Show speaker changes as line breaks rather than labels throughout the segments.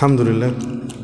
الحمد لله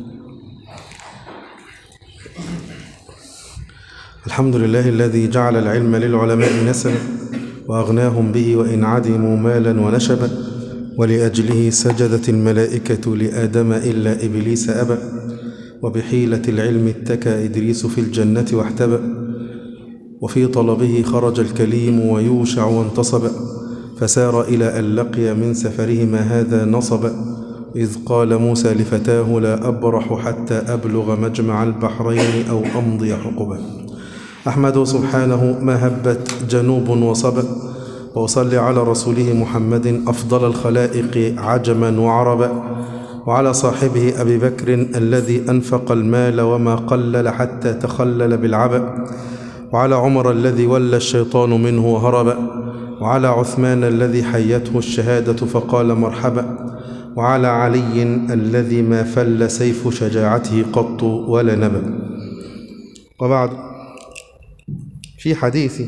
الحمد لله الذي جعل العلم للعلماء نسبا وأغناهم به وإن عدموا مالا ونشبا ولأجله سجدت الملائكة لآدم إلا إبليس أبى وبحيلة العلم اتكى إدريس في الجنة واحتبى وفي طلبه خرج الكليم ويوشع وانتصب فسار إلى أن لقي من سفرهما هذا نصب إذ قال موسى لفتاه لا أبرح حتى أبلغ مجمع البحرين أو أمضي حقبا أحمد سبحانه ما هبت جنوب وصب وأصلي على رسوله محمد أفضل الخلائق عجما وعربا وعلى صاحبه أبي بكر الذي أنفق المال وما قلل حتى تخلل بالعبأ وعلى عمر الذي ولى الشيطان منه وهرب وعلى عثمان الذي حيته الشهادة فقال مرحبا وعلى علي الذي ما فل سيف شجاعته قط ولا نبأ وبعد في حديث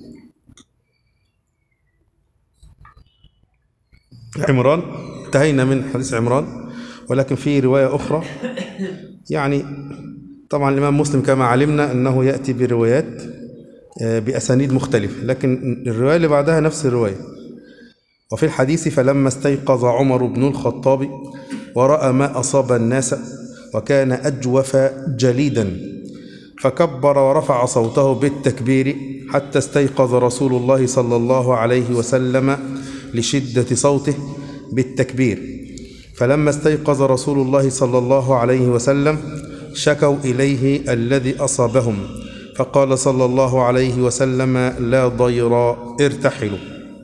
عمران انتهينا من حديث عمران ولكن في رواية أخرى يعني طبعا الإمام مسلم كما علمنا أنه يأتي بروايات بأسانيد مختلفة لكن الرواية اللي بعدها نفس الرواية وفي الحديث فلما استيقظ عمر بن الخطاب ورأى ما أصاب الناس وكان أجوف جليدا فكبر ورفع صوته بالتكبير حتى استيقظ رسول الله صلى الله عليه وسلم لشدة صوته بالتكبير فلما استيقظ رسول الله صلى الله عليه وسلم شكوا إليه الذي أصابهم فقال صلى الله عليه وسلم لا ضير ارتحلوا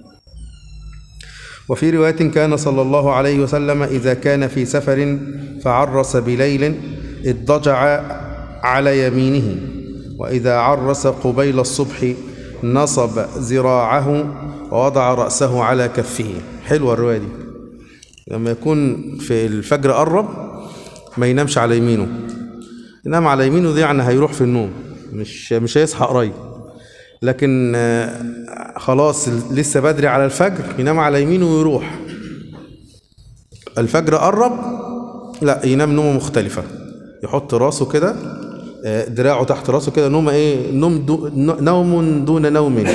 وفي رواية كان صلى الله عليه وسلم إذا كان في سفر فعرس بليل اضطجع على يمينه وإذا عرس قبيل الصبح نصب ذراعه ووضع رأسه على كفه حلوة الرواية دي لما يكون في الفجر قرب ما ينامش على يمينه ينام على يمينه دي يعني هيروح في النوم مش مش هيصحى قريب لكن خلاص لسه بدري على الفجر ينام على يمينه ويروح الفجر قرب لا ينام نومه مختلفة يحط راسه كده دراعه تحت راسه كده نوم ايه نوم دو نوم دون نوم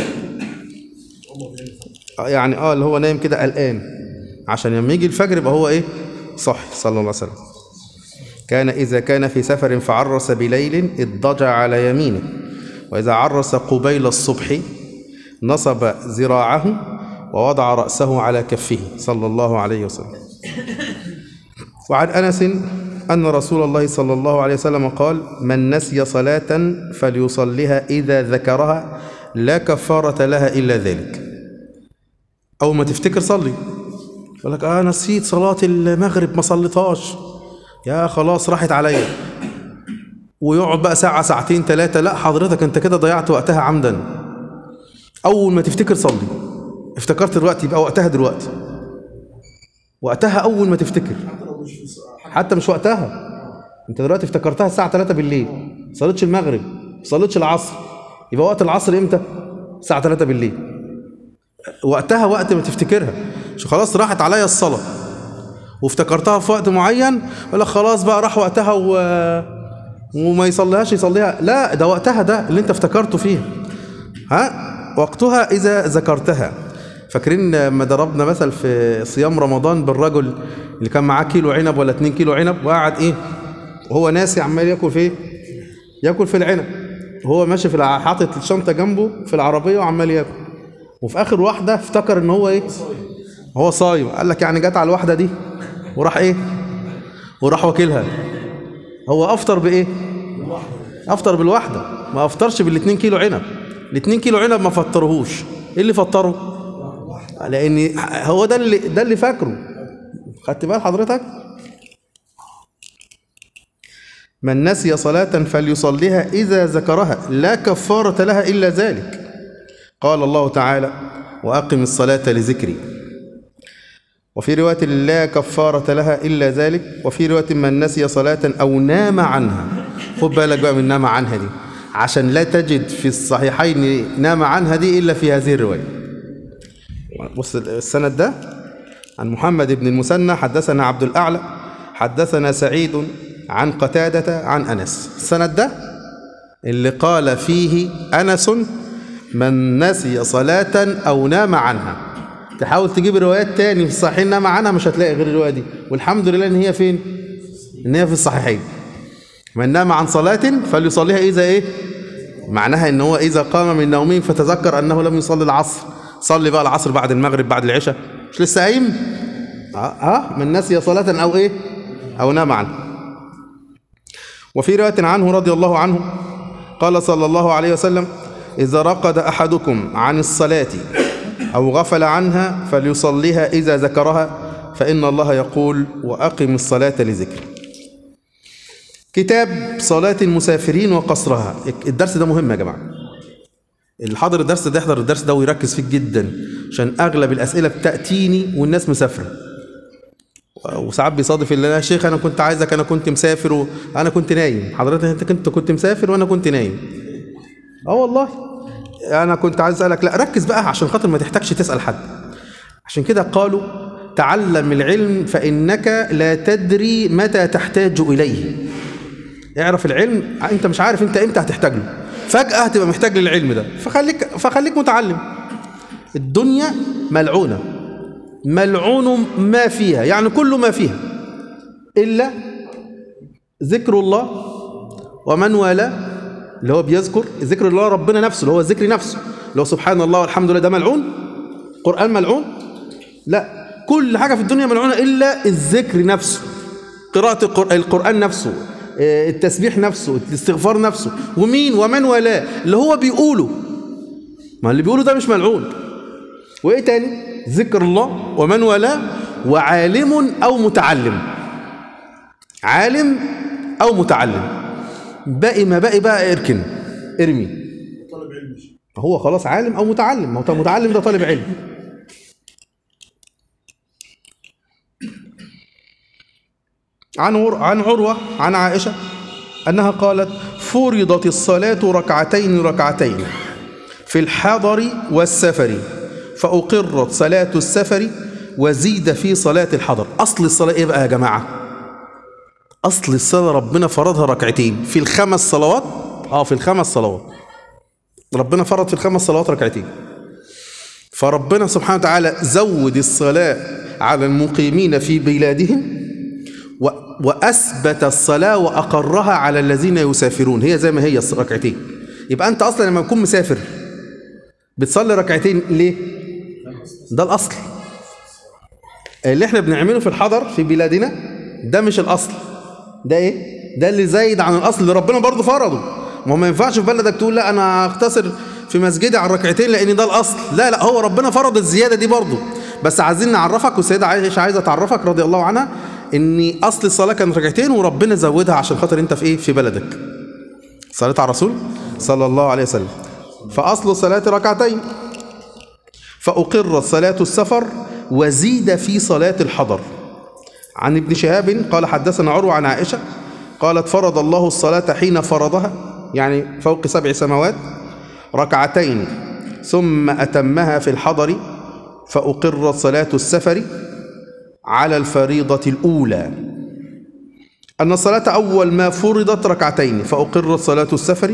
يعني اه اللي هو نايم كده قلقان عشان لما يجي الفجر يبقى هو ايه صح صلى الله عليه وسلم كان إذا كان في سفر فعرس بليل اضطجع على يمينه وإذا عرس قبيل الصبح نصب ذراعه ووضع رأسه على كفه صلى الله عليه وسلم وعن أنس أن رسول الله صلى الله عليه وسلم قال من نسي صلاة فليصليها إذا ذكرها لا كفارة لها إلا ذلك أول ما تفتكر صلي يقول لك آه نسيت صلاة المغرب ما صليتهاش يا خلاص راحت عليا ويقعد بقى ساعة ساعتين ثلاثة لا حضرتك انت كده ضيعت وقتها عمدا أول ما تفتكر صلي افتكرت دلوقتي يبقى وقتها دلوقتي وقتها أول ما تفتكر حتى مش وقتها انت دلوقتي افتكرتها الساعة 3 بالليل صليتش المغرب صليتش العصر يبقى وقت العصر امتى الساعة 3 بالليل وقتها وقت ما تفتكرها مش خلاص راحت عليا الصلاة وافتكرتها في وقت معين ولا خلاص بقى راح وقتها و... وما يصليهاش يصليها لا ده وقتها ده اللي انت افتكرته فيه ها وقتها إذا ذكرتها فاكرين لما ضربنا مثل في صيام رمضان بالرجل اللي كان معاه كيلو عنب ولا 2 كيلو عنب وقعد ايه وهو ناسي عمال ياكل في ياكل في العنب هو ماشي في حاطط الشنطه جنبه في العربيه وعمال ياكل وفي اخر واحده افتكر ان هو ايه هو صايم قال لك يعني جت على الواحده دي وراح ايه وراح واكلها هو افطر بايه افطر بالواحده ما افطرش بال2 كيلو عنب ال2 كيلو عنب ما فطرهوش ايه اللي فطره لان هو ده اللي ده اللي فاكره خدت بال حضرتك من نسي صلاة فليصليها إذا ذكرها لا كفارة لها إلا ذلك قال الله تعالى وأقم الصلاة لذكري وفي رواية لا كفارة لها إلا ذلك وفي رواية من نسي صلاة أو نام عنها خد بالك بقى من نام عنها دي عشان لا تجد في الصحيحين نام عنها دي إلا في هذه الرواية بص السند ده عن محمد بن المثنى حدثنا عبد الأعلى حدثنا سعيد عن قتادة عن أنس السند ده اللي قال فيه أنس من نسي صلاة أو نام عنها تحاول تجيب روايات تاني في الصحيحين نام عنها مش هتلاقي غير الرواية دي والحمد لله إن هي فين إن هي في الصحيحين من نام عن صلاة فليصليها إذا إيه معناها إن هو إذا قام من نومه فتذكر أنه لم يصلي العصر صلي بقى العصر بعد المغرب بعد العشاء مش لسه قايم اه, آه من نسي صلاة أو إيه أو نام عنها وفي رواية عنه رضي الله عنه قال صلى الله عليه وسلم إذا رقد أحدكم عن الصلاة أو غفل عنها فليصليها إذا ذكرها فإن الله يقول وأقم الصلاة لذكر كتاب صلاة المسافرين وقصرها الدرس ده مهم يا جماعة اللي حاضر الدرس ده يحضر الدرس ده ويركز فيه جدا عشان أغلب الأسئلة بتأتيني والناس مسافرة وساعات بيصادف اللي يا شيخ انا كنت عايزك انا كنت مسافر وانا كنت نايم حضرتك انت كنت كنت مسافر وانا كنت نايم اه والله انا كنت عايز اسالك لا ركز بقى عشان خاطر ما تحتاجش تسال حد عشان كده قالوا تعلم العلم فانك لا تدري متى تحتاج اليه اعرف العلم انت مش عارف انت امتى هتحتاج له فجاه هتبقى محتاج للعلم ده فخليك فخليك متعلم الدنيا ملعونه ملعون ما فيها يعني كل ما فيها إلا ذكر الله ومن والاه اللي هو بيذكر ذكر الله ربنا نفسه اللي هو الذكر نفسه اللي هو سبحان الله والحمد لله ده ملعون قرآن ملعون لا كل حاجة في الدنيا ملعونة إلا الذكر نفسه قراءة القرآن نفسه التسبيح نفسه الاستغفار نفسه ومين ومن والاه اللي هو بيقوله ما اللي بيقوله ده مش ملعون وإيه تاني ذكر الله ومن والاه وعالم أو متعلم عالم أو متعلم باقي ما باقي بقى اركن ارمي
طالب علم
هو خلاص عالم أو متعلم ما هو متعلم ده طالب علم عن عر... عن عروة عن عائشة أنها قالت فرضت الصلاة ركعتين ركعتين في الحضر والسفر فأقرت صلاة السفر وزيد في صلاة الحضر أصل الصلاة إيه بقى يا جماعة أصل الصلاة ربنا فرضها ركعتين في الخمس صلوات آه في الخمس صلوات ربنا فرض في الخمس صلوات ركعتين فربنا سبحانه وتعالى زود الصلاة على المقيمين في بلادهم و... وأثبت الصلاة وأقرها على الذين يسافرون هي زي ما هي ركعتين يبقى أنت أصلا لما تكون مسافر بتصلي ركعتين ليه؟ ده الأصل اللي احنا بنعمله في الحضر في بلادنا ده مش الأصل ده ايه؟ ده اللي زايد عن الأصل اللي ربنا برضه فرضه ما هو ما ينفعش في بلدك تقول لا أنا أختصر في مسجدي على الركعتين لأن ده الأصل لا لا هو ربنا فرض الزيادة دي برضه بس عايزين نعرفك والسيدة عائشة عايزة تعرفك رضي الله عنها ان اصل الصلاه كانت ركعتين وربنا زودها عشان خاطر انت في ايه في بلدك صلاه على الرسول صلى الله عليه وسلم فاصل الصلاه ركعتين فاقر صلاه السفر وزيد في صلاه الحضر عن ابن شهاب قال حدثنا عروه عن عائشه قالت فرض الله الصلاه حين فرضها يعني فوق سبع سماوات ركعتين ثم اتمها في الحضر فاقرت صلاه السفر على الفريضة الأولى أن الصلاة أول ما فرضت ركعتين فأقرت صلاة السفر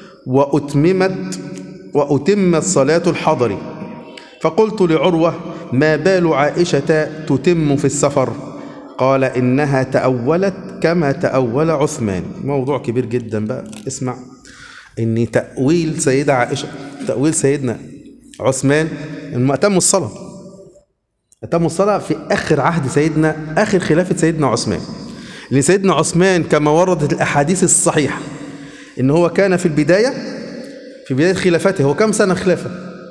وأتممت وأتمت صلاة الحضر فقلت لعروة ما بال عائشة تتم في السفر قال إنها تأولت كما تأول عثمان موضوع كبير جدا بقى اسمع إن تأويل سيدة عائشة تأويل سيدنا عثمان إنه أتم الصلاة أتم الصلاة في آخر عهد سيدنا آخر خلافة سيدنا عثمان لسيدنا عثمان كما وردت الأحاديث الصحيحة إن هو كان في البداية في بداية خلافته هو كم سنة خلافة؟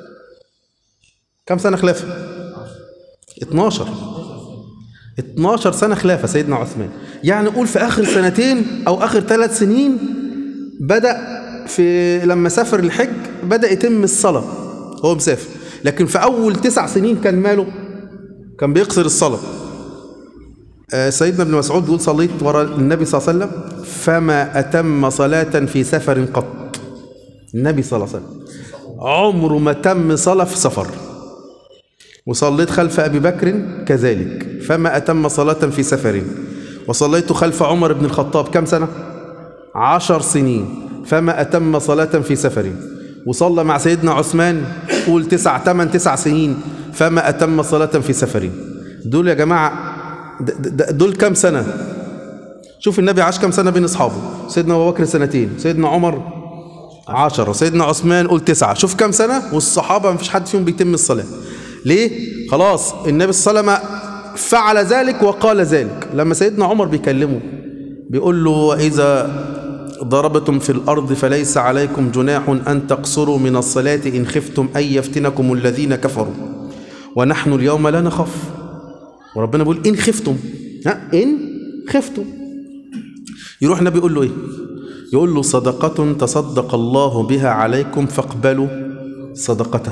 كم سنة خلافة؟ 12 12 سنة خلافة سيدنا عثمان يعني قول في آخر سنتين أو آخر ثلاث سنين بدأ في لما سافر الحج بدأ يتم الصلاة هو مسافر لكن في أول تسع سنين كان ماله كان بيقصر الصلاة آه سيدنا ابن مسعود بيقول صليت وراء النبي صلى الله عليه وسلم فما أتم صلاة في سفر قط النبي صلى الله عليه وسلم عمره ما تم صلاة في سفر وصليت خلف أبي بكر كذلك فما أتم صلاة في سفر وصليت خلف عمر بن الخطاب كم سنة عشر سنين فما أتم صلاة في سفر وصلى مع سيدنا عثمان قول تسع تمن تسع سنين فما أتم صلاة في سفر دول يا جماعة د- د- دول كم سنة شوف النبي عاش كم سنة بين أصحابه سيدنا أبو بكر سنتين سيدنا عمر عشرة سيدنا عثمان قول تسعة شوف كم سنة والصحابة مفيش حد فيهم بيتم الصلاة ليه؟ خلاص النبي صلى الله عليه وسلم فعل ذلك وقال ذلك لما سيدنا عمر بيكلمه بيقول له وإذا ضربتم في الأرض فليس عليكم جناح أن تقصروا من الصلاة إن خفتم أن يفتنكم الذين كفروا ونحن اليوم لا نخاف وربنا بيقول إن خفتم ها إن خفتم يروح النبي يقول له إيه يقول له صدقة تصدق الله بها عليكم فاقبلوا صدقته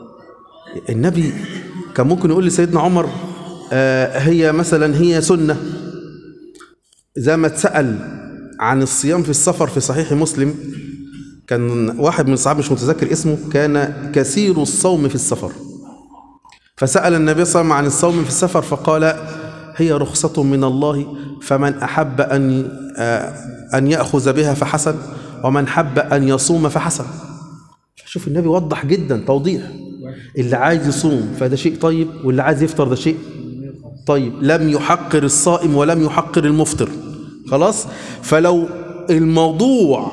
النبي كان ممكن يقول لسيدنا عمر آه هي مثلا هي سنة زي ما اتسأل عن الصيام في السفر في صحيح مسلم كان واحد من الصحابة مش متذكر اسمه كان كثير الصوم في السفر فسأل النبي صلى الله عليه وسلم عن الصوم في السفر فقال هي رخصة من الله فمن أحب أن آه، أن يأخذ بها فحسن ومن حب أن يصوم فحسن شوف النبي وضح جدا توضيح اللي عايز يصوم فده شيء طيب واللي عايز يفطر ده شيء طيب لم يحقر الصائم ولم يحقر المفطر خلاص فلو الموضوع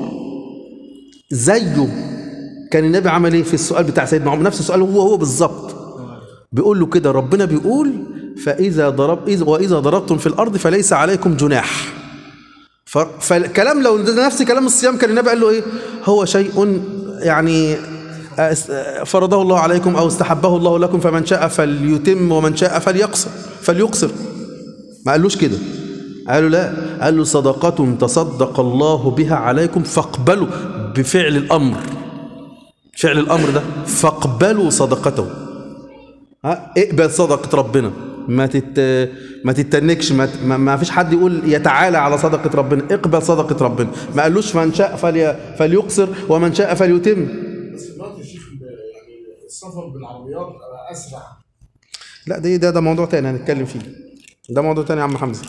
زيه كان النبي عمل ايه في السؤال بتاع سيدنا عمر نفس السؤال هو هو بالظبط بيقول له كده ربنا بيقول فإذا ضرب إذ وإذا ضربتم في الأرض فليس عليكم جناح ف- فالكلام لو ده نفس كلام الصيام كان النبي قال له إيه هو شيء يعني أس- فرضه الله عليكم أو استحبه الله لكم فمن شاء فليتم ومن شاء فليقصر فليقصر ما قالوش كده قالوا لا قال له صدقة تصدق الله بها عليكم فاقبلوا بفعل الأمر فعل الأمر ده فاقبلوا صدقته ها اقبل صدقة ربنا ما تت ما تتنكش ما, ت- ما, ما فيش حد يقول يتعالى على صدقة ربنا اقبل صدقة ربنا ما قالوش من شاء فلي فليقصر ومن شاء فليتم
بس دلوقتي يا شيخ يعني السفر بالعربيات بقى اسرع
لا ده ده ده موضوع تاني هنتكلم فيه ده موضوع تاني يا عم حمزة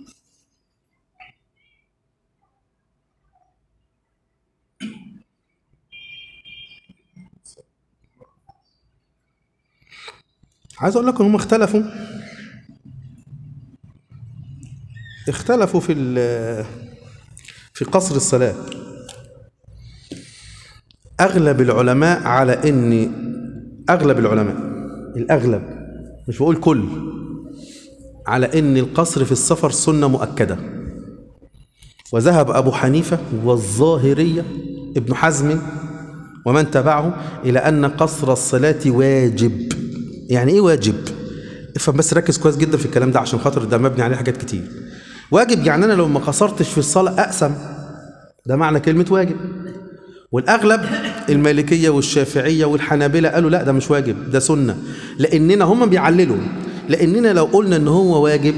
عايز اقول لك ان هم اختلفوا اختلفوا في ال- في قصر الصلاة اغلب العلماء على ان اغلب العلماء الاغلب مش بقول كل على ان القصر في السفر سنه مؤكده وذهب ابو حنيفه والظاهريه ابن حزم ومن تبعه الى ان قصر الصلاه واجب يعني ايه واجب افهم بس ركز كويس جدا في الكلام ده عشان خاطر ده مبني عليه حاجات كتير واجب يعني انا لو ما قصرتش في الصلاه اقسم ده معنى كلمه واجب والاغلب المالكيه والشافعيه والحنابله قالوا لا ده مش واجب ده سنه لاننا هم بيعللوا لاننا لو قلنا ان هو واجب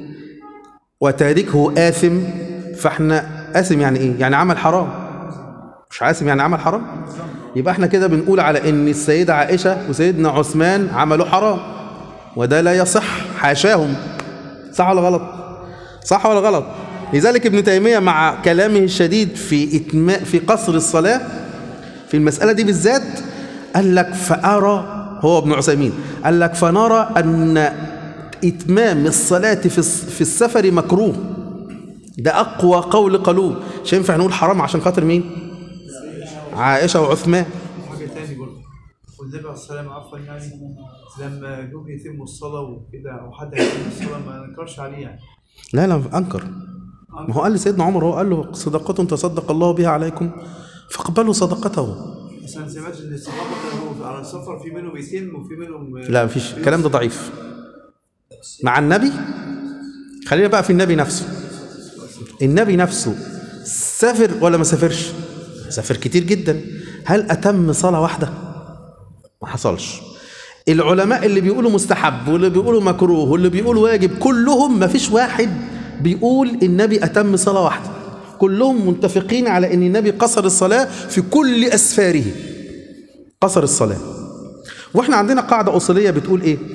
وتاركه آثم فاحنا آثم يعني ايه يعني عمل حرام مش آثم يعني عمل حرام يبقى احنا كده بنقول على ان السيدة عائشة وسيدنا عثمان عملوا حرام وده لا يصح حاشاهم صح ولا غلط صح ولا غلط لذلك ابن تيمية مع كلامه الشديد في إتماء في قصر الصلاة في المسألة دي بالذات قال لك فأرى هو ابن عثيمين قال لك فنرى أن إتمام الصلاة في الس- في السفر مكروه ده أقوى قول قالوه مش هينفع نقول حرام عشان خاطر مين؟ عائشة وعثمان
حاجة تاني برضه والنبي عليه السلام عفوا يعني لما جم يتموا الصلاة وكده أو حد هيتم الصلاة ما نكرش عليه يعني
لا لا أنكر ما هو قال لسيدنا عمر هو قال له صدقة تصدق الله بها عليكم فاقبلوا صدقته
بس أنا سمعت إن الصحابة كانوا على السفر في منهم يتم وفي منهم
لا مفيش الكلام ده ضعيف مع النبي خلينا بقى في النبي نفسه النبي نفسه سافر ولا ما سافرش سافر كتير جدا هل أتم صلاة واحدة ما حصلش العلماء اللي بيقولوا مستحب واللي بيقولوا مكروه واللي بيقولوا واجب كلهم ما فيش واحد بيقول النبي أتم صلاة واحدة كلهم متفقين على أن النبي قصر الصلاة في كل أسفاره قصر الصلاة واحنا عندنا قاعدة أصولية بتقول إيه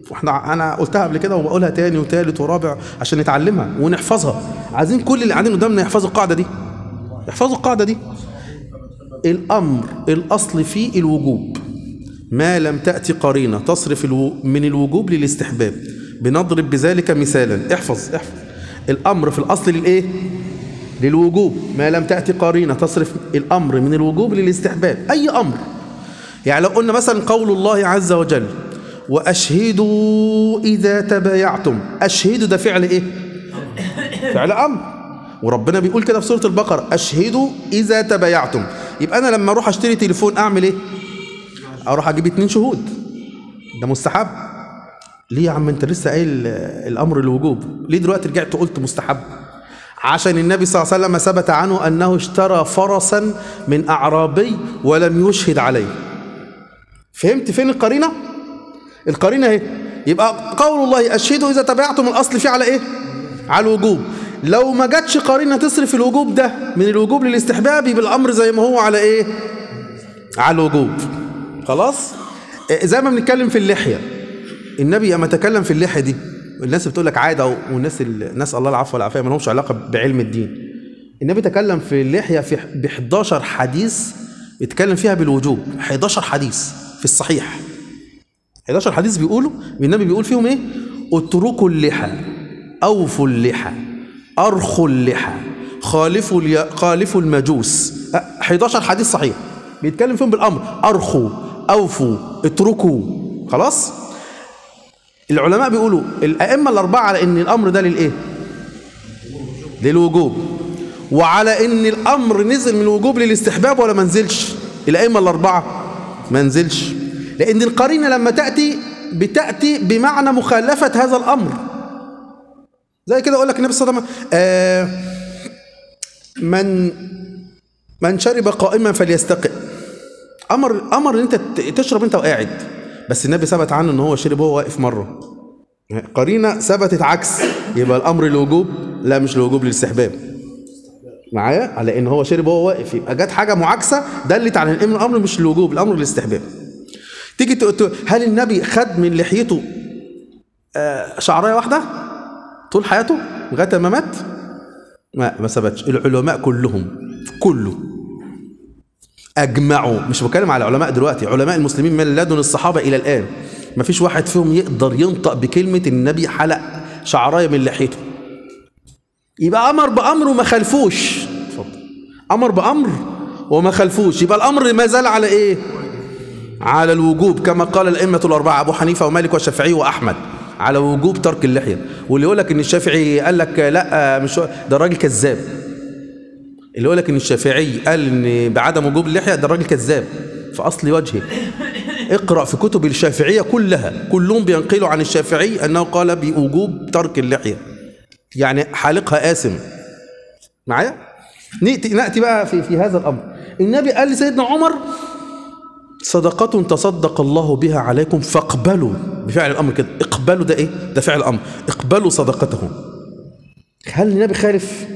واحنا انا قلتها قبل كده وبقولها تاني وتالت ورابع عشان نتعلمها ونحفظها عايزين كل اللي قاعدين قدامنا يحفظوا القاعده دي يحفظوا القاعده دي الامر الاصل فيه الوجوب ما لم تاتي قرينه تصرف الو... من الوجوب للاستحباب بنضرب بذلك مثالا احفظ احفظ الامر في الاصل للايه للوجوب ما لم تاتي قرينه تصرف الامر من الوجوب للاستحباب اي امر يعني لو قلنا مثلا قول الله عز وجل واشهدوا اذا تبايعتم اشهدوا ده فعل ايه فعل امر وربنا بيقول كده في سوره البقره اشهدوا اذا تبايعتم يبقى انا لما اروح اشتري تليفون اعمل ايه اروح اجيب اتنين شهود ده مستحب ليه يا عم انت لسه قايل آه، الامر الوجوب ليه دلوقتي رجعت قلت مستحب عشان النبي صلى الله عليه وسلم ثبت عنه انه اشترى فرسا من اعرابي ولم يشهد عليه فهمت فين القرينه القرينه اهي يبقى قول الله اشهدوا اذا تبعتم الاصل فيه على ايه على الوجوب لو ما جاتش قرينه تصرف الوجوب ده من الوجوب للاستحباب يبقى الامر زي ما هو على ايه على الوجوب خلاص إيه، زي ما بنتكلم في اللحيه النبي اما تكلم في اللحيه دي الناس بتقول لك عاده والناس ال- نسال الله العفو والعافيه ما لهمش علاقه بعلم الدين النبي تكلم في اللحيه في ب 11 حديث بيتكلم فيها بالوجوب 11 حديث في الصحيح 11 حديث بيقولوا النبي بيقول فيهم ايه اتركوا اللحى اوفوا اللحى ارخوا اللحى خالفوا الي... خالفوا المجوس أه، 11 حديث صحيح بيتكلم فيهم بالامر ارخوا اوفوا اتركوا خلاص العلماء بيقولوا الائمه الاربعه على ان الامر ده للايه للوجوب وعلى ان الامر نزل من الوجوب للاستحباب ولا ما نزلش الائمه الاربعه ما نزلش لان القرينه لما تاتي بتاتي بمعنى مخالفه هذا الامر زي كده اقول لك النبي صلى الله عليه وسلم آه من من شرب قائما فليستقئ امر امر ان انت ت- تشرب انت وقاعد بس النبي ثبت عنه ان هو شرب وهو واقف مره قرينه ثبتت عكس يبقى الامر الوجوب لا مش الوجوب للاستحباب معايا على ان هو شرب وهو واقف يبقى جت حاجه معاكسه دلت على ان الامر مش الوجوب الامر للاستحباب تيجي تق- تق- هل النبي خد من لحيته آه، شعرايه واحده طول حياته لغايه ما مات ما ما ثبتش العلماء كلهم كله اجمعوا مش بتكلم على علماء دلوقتي علماء المسلمين من لدن الصحابه الى الان ما فيش واحد فيهم يقدر ينطق بكلمه النبي حلق شعرايه من لحيته يبقى امر بامر وما خلفوش اتفضل امر بامر وما خلفوش يبقى الامر ما زال على ايه على الوجوب كما قال الائمه الاربعه ابو حنيفه ومالك والشافعي واحمد على وجوب ترك اللحيه واللي يقول لك ان الشافعي قال لك لا مش هو- ده راجل كذاب اللي يقول لك ان الشافعي قال ان بعدم وجوب اللحيه ده راجل كذاب في اصل وجهه اقرا في كتب الشافعيه كلها كلهم بينقلوا عن الشافعي انه قال بوجوب ترك اللحيه يعني حالقها آثم معايا نأتي, نأتي بقى في, في هذا الأمر النبي قال لسيدنا عمر صدقة تصدق الله بها عليكم فاقبلوا بفعل الأمر كده اقبلوا ده إيه ده فعل الأمر اقبلوا صدقتهم هل النبي خالف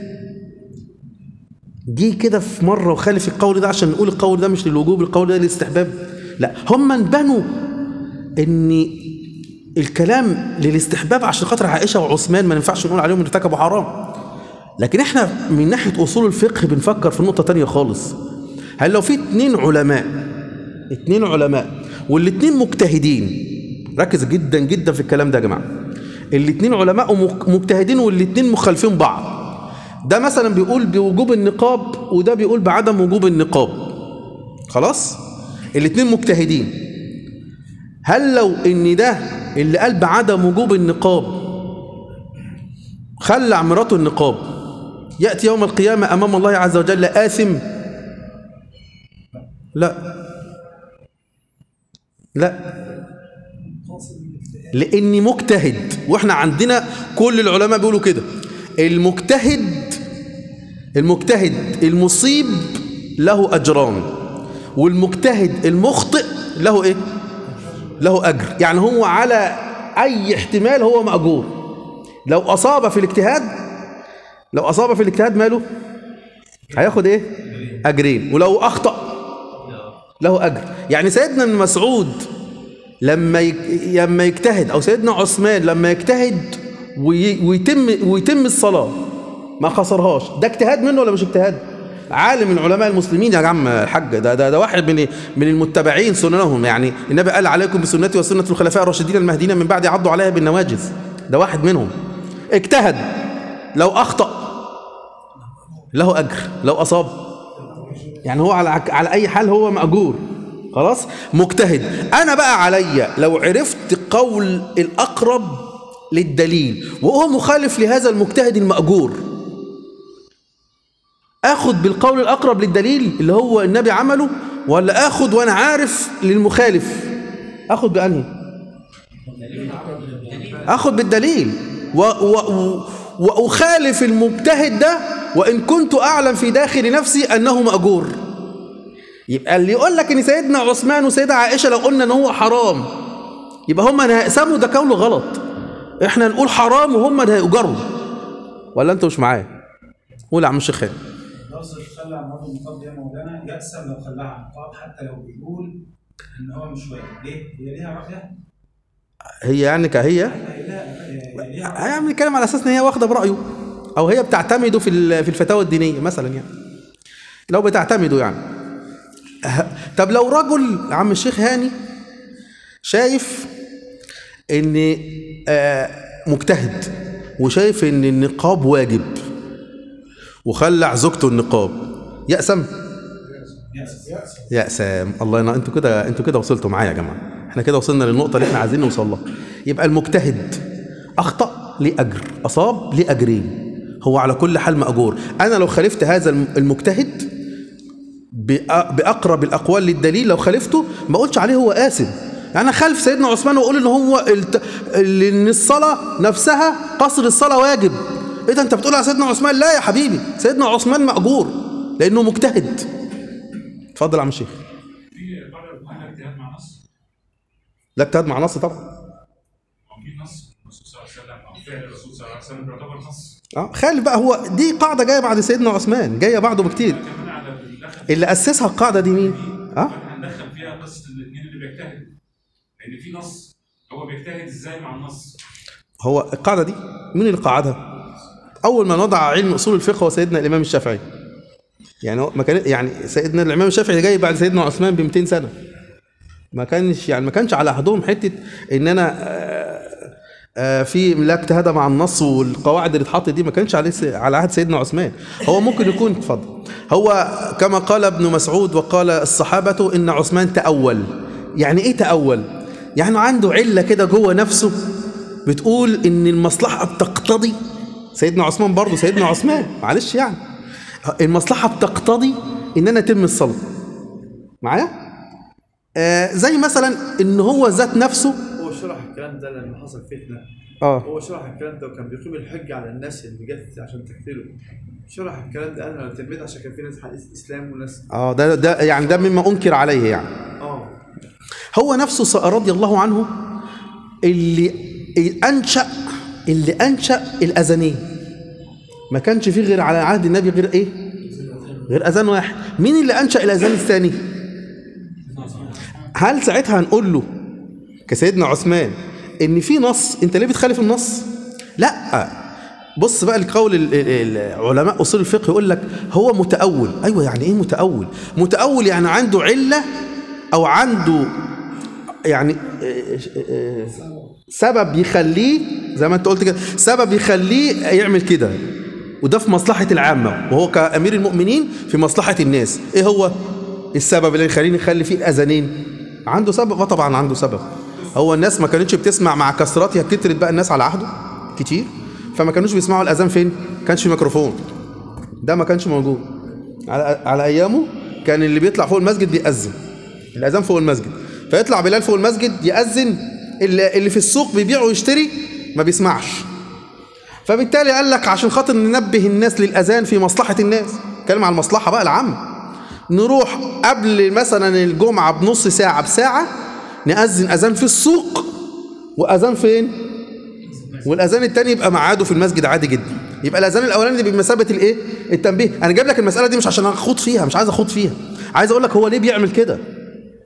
جه كده في مرة وخالف القول ده عشان نقول القول ده مش للوجوب القول ده للاستحباب لا هم انبنوا ان الكلام للاستحباب عشان خاطر عائشه وعثمان ما ينفعش نقول عليهم ان ارتكبوا حرام لكن احنا من ناحيه اصول الفقه بنفكر في نقطه تانية خالص هل لو في اتنين علماء اتنين علماء والاتنين مجتهدين ركز جدا جدا في الكلام ده يا جماعه الاتنين علماء ومك- مجتهدين والاتنين مخالفين بعض ده مثلا بيقول بوجوب النقاب وده بيقول بعدم وجوب النقاب خلاص الاتنين مجتهدين هل لو ان ده اللي قال بعدم وجوب النقاب خلع مراته النقاب ياتي يوم القيامه امام الله عز وجل آثم لا لا لاني مجتهد واحنا عندنا كل العلماء بيقولوا كده المجتهد المجتهد المصيب له اجران والمجتهد المخطئ له ايه له أجر يعني هو على أي احتمال هو مأجور لو أصاب في الاجتهاد لو أصاب في الاجتهاد ماله هياخد إيه أجرين ولو أخطأ له أجر يعني سيدنا ابن مسعود لما يك... لما يجتهد او سيدنا عثمان لما يجتهد وي... ويتم ويتم الصلاه ما خسرهاش ده اجتهاد منه ولا مش اجتهاد عالم من علماء المسلمين يا عم الحاج ده ده, ده واحد من من المتبعين سننهم يعني النبي قال عليكم بسنتي وسنه الخلفاء الراشدين المهديين من بعد عضوا عليها بالنواجذ ده واحد منهم اجتهد لو اخطا له اجر لو اصاب يعني هو على على اي حال هو ماجور خلاص مجتهد انا بقى عليا لو عرفت قول الاقرب للدليل وهو مخالف لهذا المجتهد الماجور اخد بالقول الاقرب للدليل اللي هو النبي عمله ولا اخد وانا عارف للمخالف اخد بانهي اخد بالدليل و و و واخالف المجتهد ده وان كنت اعلم في داخل نفسي انه ماجور يبقى اللي يقول لك ان سيدنا عثمان وسيدة عائشه لو قلنا ان هو حرام يبقى هم اللي هيقسموا ده قول غلط احنا نقول حرام وهم اللي هيؤجروا ولا انتوا مش معايا قول يا عم الشيخ خالد
لفظ الخلع عن موضوع النقاب يا مولانا يأسم لو خلعها عن النقاب حتى لو بيقول ان هو مش واجب ليه؟ هي ليها رأيها؟
هي يعني كهي
هي ليها هي ليها رأي.
يعني بنتكلم على اساس ان هي واخده برايه او هي بتعتمده في ال- في الفتاوى الدينيه مثلا يعني لو بتعتمده يعني أه، طب لو رجل عم الشيخ هاني شايف ان آه، مجتهد وشايف ان النقاب واجب وخلع زوجته النقاب يأسم يأسم الله ينور انتوا كده انتوا كده وصلتوا معايا يا جماعه احنا كده وصلنا للنقطه اللي احنا عايزين نوصل لها يبقى المجتهد اخطا ليه اجر اصاب ليه اجرين هو على كل حال ماجور انا لو خالفت هذا الم- المجتهد بأ- باقرب الاقوال للدليل لو خالفته ما اقولش عليه هو آثم يعني انا خالف سيدنا عثمان واقول ان هو الت... ال- ان الصلاه نفسها قصر الصلاه واجب ايه ده انت بتقول على سيدنا عثمان لا يا حبيبي سيدنا عثمان ماجور لانه مجتهد اتفضل يا عم الشيخ
في بعض الفقهاء اجتهاد مع نص
لا اجتهاد مع نص طبعا
او في نص الرسول صلى الله عليه وسلم او فعل الرسول صلى الله عليه وسلم بيعتبر نص
اه خالف بقى هو دي قاعده جايه بعد سيدنا عثمان جايه بعده بكتير
كمان على الدخل
اللي اسسها القاعده دي مين اه
هندخل فيها قصه الاثنين اللي بيجتهد لان في نص هو بيجتهد ازاي مع النص
هو القاعده دي مين اللي قاعدها اول ما وضع علم اصول الفقه هو سيدنا الامام الشافعي يعني هو ما كان يعني سيدنا الامام الشافعي جاي بعد سيدنا عثمان ب 200 سنه ما كانش يعني ما كانش على عهدهم حته ان انا آه، آه، في لا اجتهاد مع النص والقواعد اللي اتحطت دي ما كانش عليه س- على عهد سيدنا عثمان هو ممكن يكون اتفضل هو كما قال ابن مسعود وقال الصحابه ان عثمان تاول يعني ايه تاول يعني عنده عله كده جوه نفسه بتقول ان المصلحه بتقتضي سيدنا عثمان برضه سيدنا عثمان معلش يعني المصلحه بتقتضي ان انا اتم الصلاه معايا آه زي مثلا ان هو ذات نفسه
هو شرح الكلام ده لما حصل فتنه
اه
هو شرح الكلام ده وكان بيقيم الحجه على الناس اللي جت عشان تقتله شرح الكلام ده انا تلميذ عشان كان في ناس حديث اسلام وناس
اه ده ده يعني ده مما انكر عليه يعني
اه
هو نفسه ص- رضي الله عنه اللي انشا اللي انشا الاذانين ما كانش فيه غير على عهد النبي غير ايه غير اذان واحد مين اللي انشا الاذان الثاني هل ساعتها هنقول له كسيدنا عثمان ان في نص انت ليه بتخالف النص لا بص بقى القول ال- ال- ال- علماء اصول الفقه يقول لك هو متاول ايوه يعني ايه متاول متاول يعني عنده عله او عنده يعني آه، آه، سبب يخليه زي ما انت قلت كده سبب يخليه يعمل كده وده في مصلحة العامة وهو كأمير المؤمنين في مصلحة الناس ايه هو السبب اللي يخليني نخلي فيه أذانين عنده سبب اه طبعا عنده سبب هو الناس ما كانتش بتسمع مع كثرتها كترت بقى الناس على عهده كتير فما كانوش بيسمعوا الأذان فين كانش في ميكروفون ده ما كانش موجود على على ايامه كان اللي بيطلع فوق المسجد بيأذن الاذان فوق المسجد فيطلع بلال فوق المسجد يأذن اللي, اللي في السوق بيبيع ويشتري ما بيسمعش فبالتالي قال لك عشان خاطر ننبه الناس للاذان في مصلحه الناس كلمة على المصلحه بقى العامه نروح قبل مثلا الجمعه بنص ساعه بساعه نأذن اذان في السوق واذان فين والاذان التاني يبقى ميعاده في المسجد عادي جدا يبقى الاذان الاولاني دي بمثابه الايه التنبيه انا جايب لك المساله دي مش عشان اخوض فيها مش عايز اخوض فيها عايز اقول لك هو ليه بيعمل كده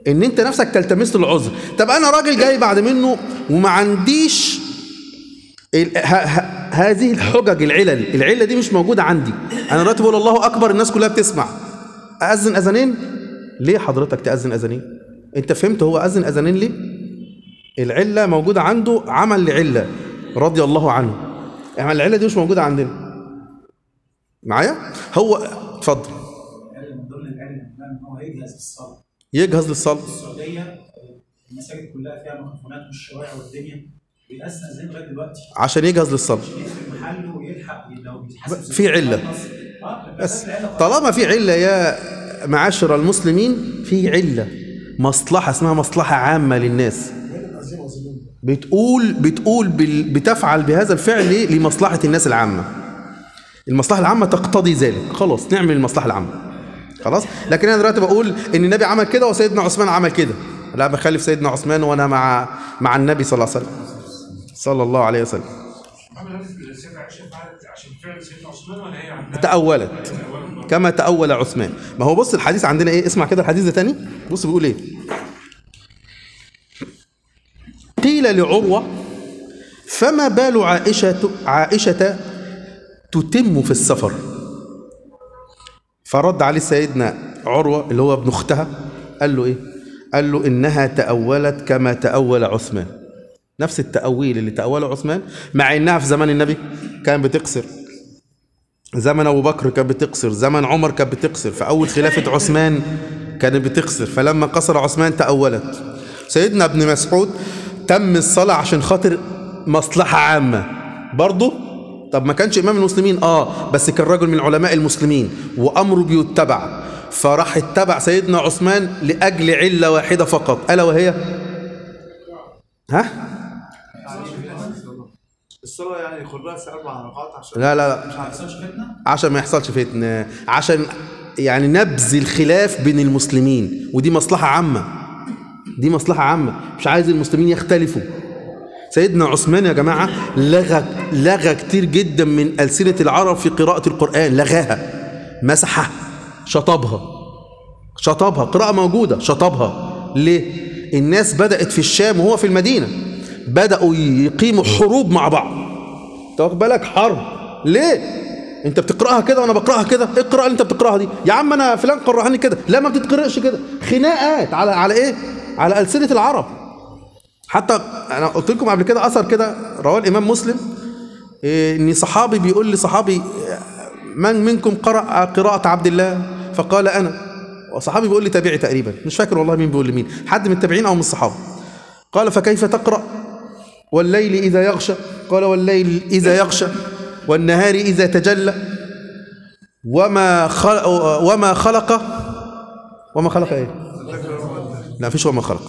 ان انت نفسك تلتمس له العذر طب انا راجل جاي بعد منه وما عنديش ال- ه- ه- هذه الحجج العلل العله دي مش موجوده عندي انا دلوقتي بقول الله اكبر الناس كلها بتسمع اذن اذانين ليه حضرتك تاذن اذانين انت فهمت هو اذن اذانين ليه العله موجوده عنده عمل لعله رضي الله عنه يعني العله دي مش موجوده عندنا معايا هو اتفضل
يعني من ضمن العلم ان هو يجهز الصلاه
يجهز للصلاه
في السعوديه المساجد كلها فيها ميكروفونات والشوارع والدنيا بيأذن اذان لغايه دلوقتي
عشان يجهز للصلاه
يدخل محله ويلحق لو بيتحاسب
في علة.
اه
بس
العلة
طالما في علة يا معاشر المسلمين في علة مصلحة اسمها مصلحة عامة للناس
عزيمه عزيمه
بتقول بتقول بال- بتفعل بهذا الفعل ليه؟ لمصلحة الناس العامة المصلحة العامة تقتضي ذلك خلاص نعمل المصلحة العامة خلاص لكن انا دلوقتي بقول ان النبي عمل كده وسيدنا عثمان عمل كده لا بخالف سيدنا عثمان وانا مع مع النبي صلى الله عليه وسلم صلى الله عليه وسلم
عمل هذه السيدة عائشة فعلت عشان فعل سيدنا عثمان ولا هي عندها
تأولت كما تأول عثمان ما هو بص الحديث عندنا ايه اسمع كده الحديث ده تاني بص بيقول ايه قيل لعروة فما بال عائشة عائشة تتم في السفر فرد عليه سيدنا عروة اللي هو ابن اختها قال له ايه قال له انها تأولت كما تأول عثمان نفس التأويل اللي تأوله عثمان مع انها في زمان النبي كان بتقصر زمن ابو بكر كانت بتقصر زمن عمر كانت بتقصر في اول خلافه عثمان كانت بتقصر فلما قصر عثمان تاولت سيدنا ابن مسعود تم الصلاه عشان خاطر مصلحه عامه برضه طب ما كانش امام المسلمين اه بس كان رجل من علماء المسلمين وامره بيتبع فراح اتبع سيدنا عثمان لاجل عله واحده فقط الا وهي ها
الصلاة يعني خلاص أربع ركعات عشان
لا لا لا
مش هيحصلش فتنه
عشان ما يحصلش فتنة عشان يعني نبذ الخلاف بين المسلمين ودي مصلحة عامة دي مصلحة عامة مش عايز المسلمين يختلفوا سيدنا عثمان يا جماعة لغى لغى كتير جدا من ألسنة العرب في قراءة القرآن لغاها مسحها شطبها شطبها قراءة موجودة شطبها ليه؟ الناس بدأت في الشام وهو في المدينة بدأوا يقيموا حروب مع بعض انت واخد بالك حرب ليه انت بتقراها كده وانا بقراها كده اقرا اللي انت بتقراها دي يا عم انا فلان قرأني كده لا ما بتتقرأش كده خناقات على على ايه على ألسنة العرب حتى انا قلت لكم قبل كده اثر كده رواه الامام مسلم إيه، ان صحابي بيقول لصحابي من منكم قرأ قراءة عبد الله فقال انا وصحابي بيقول لي تابعي تقريبا مش فاكر والله مين بيقول لمين حد من التابعين او من الصحابه قال فكيف تقرأ والليل إذا يغشى قال والليل إذا يغشى والنهار إذا تجلى وما خلق وما خلق وما خلق إيه؟ لا فيش وما خلق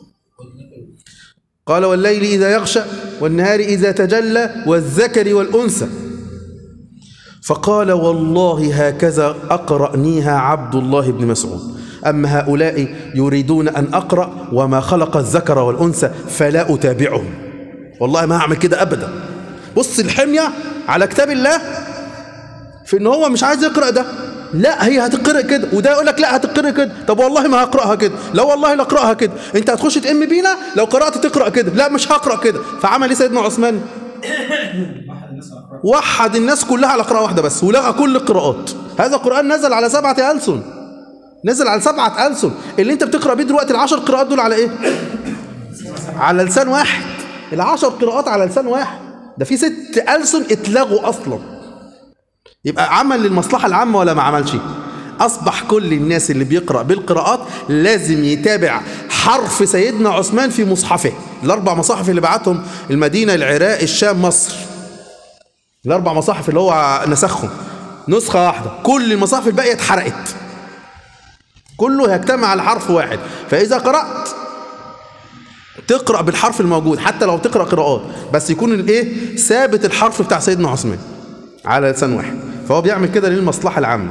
قال والليل إذا يغشى والنهار إذا تجلى والذكر والأنثى فقال والله هكذا أقرأنيها عبد الله بن مسعود أما هؤلاء يريدون أن أقرأ وما خلق الذكر والأنثى فلا أتابعهم والله ما هعمل كده أبدا بص الحمية على كتاب الله في ان هو مش عايز يقرأ ده لا هي هتقرأ كده وده يقول لك لا هتقرأ كده طب والله ما هقرأها كده لا والله لا اقرأها كده انت هتخش تأم بينا لو قرأت تقرأ كده لا مش هقرأ كده فعمل ايه سيدنا عثمان
واحد الناس اقرا
وحد الناس كلها على قراءة واحدة بس ولغى كل القراءات هذا القرآن نزل على سبعة ألسن نزل على سبعة ألسن اللي انت بتقرأ بيه دلوقتي العشر قراءات دول على ايه على لسان واحد العشر قراءات على لسان واحد ده في ست ألسن اتلغوا أصلا يبقى عمل للمصلحة العامة ولا ما عملش أصبح كل الناس اللي بيقرأ بالقراءات لازم يتابع حرف سيدنا عثمان في مصحفه الأربع مصاحف اللي بعتهم المدينة العراق الشام مصر الأربع مصاحف اللي هو نسخهم نسخة واحدة كل المصاحف الباقية اتحرقت كله يجتمع على حرف واحد فإذا قرأت تقرأ بالحرف الموجود حتى لو تقرأ قراءات بس يكون الايه ثابت الحرف بتاع سيدنا عثمان على لسان واحد فهو بيعمل كده للمصلحة العامة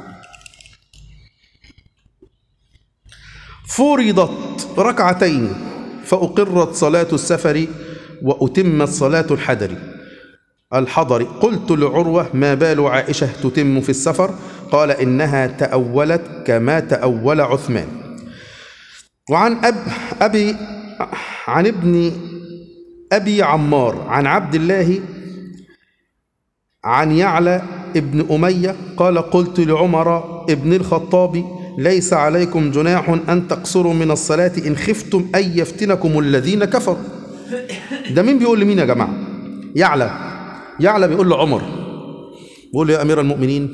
فرضت ركعتين فأقرت صلاة السفر وأتمت صلاة الحدر الحضر قلت لعروة ما بال عائشة تتم في السفر قال إنها تأولت كما تأول عثمان وعن أب أبي عن ابن أبي عمار عن عبد الله عن يعلى ابن أمية قال قلت لعمر ابن الخطاب ليس عليكم جناح أن تقصروا من الصلاة إن خفتم أن يفتنكم الذين كفروا ده مين بيقول لمين يا جماعة يعلى يعلى بيقول لعمر بيقول له يا أمير المؤمنين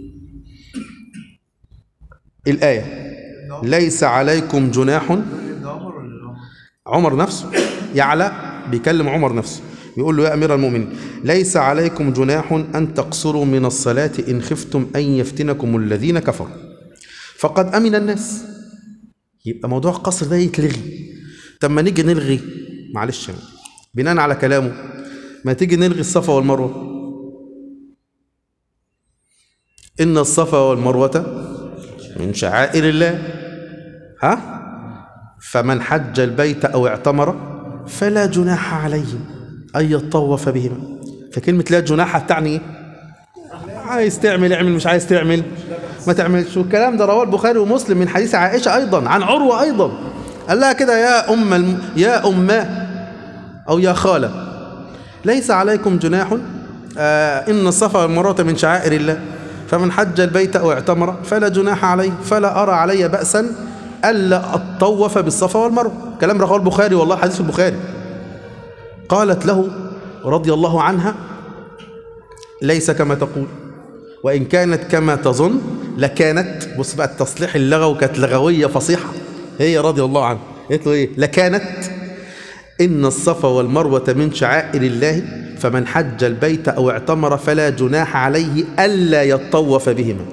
الآية ليس عليكم جناح
ابن عمر ولا ابن عمر؟
عمر نفسه يعلى بيكلم عمر نفسه بيقول له يا أمير المؤمنين ليس عليكم جناح أن تقصروا من الصلاة إن خفتم أن يفتنكم الذين كفروا فقد أمن الناس يبقى موضوع القصر ده يتلغي طب ما نيجي نلغي معلش يعني بناء على كلامه ما تيجي نلغي الصفا والمروة إن الصفا والمروة من شعائر الله ها فمن حج البيت أو اعتمر فلا جناح عليه أن يطوف بهما فكلمة لا جناح تعني إيه؟ عايز تعمل اعمل مش عايز تعمل ما تعملش والكلام ده رواه البخاري ومسلم من حديث عائشة أيضا عن عروة أيضا قال لها كده يا أم الم... يا أماه أو يا خالة ليس عليكم جناح آه إن الصفا والمروة من شعائر الله فمن حج البيت أو اعتمر فلا جناح عليه فلا أرى علي بأسا ألا أطوف بالصفا والمروة كلام رواه البخاري والله حديث البخاري قالت له رضي الله عنها ليس كما تقول وإن كانت كما تظن لكانت بص بقى التصليح اللغوي كانت لغوية فصيحة هي رضي الله عنها قالت له إيه لكانت إن الصفا والمروة من شعائر الله فمن حج البيت أو اعتمر فلا جناح عليه ألا يطوف بهما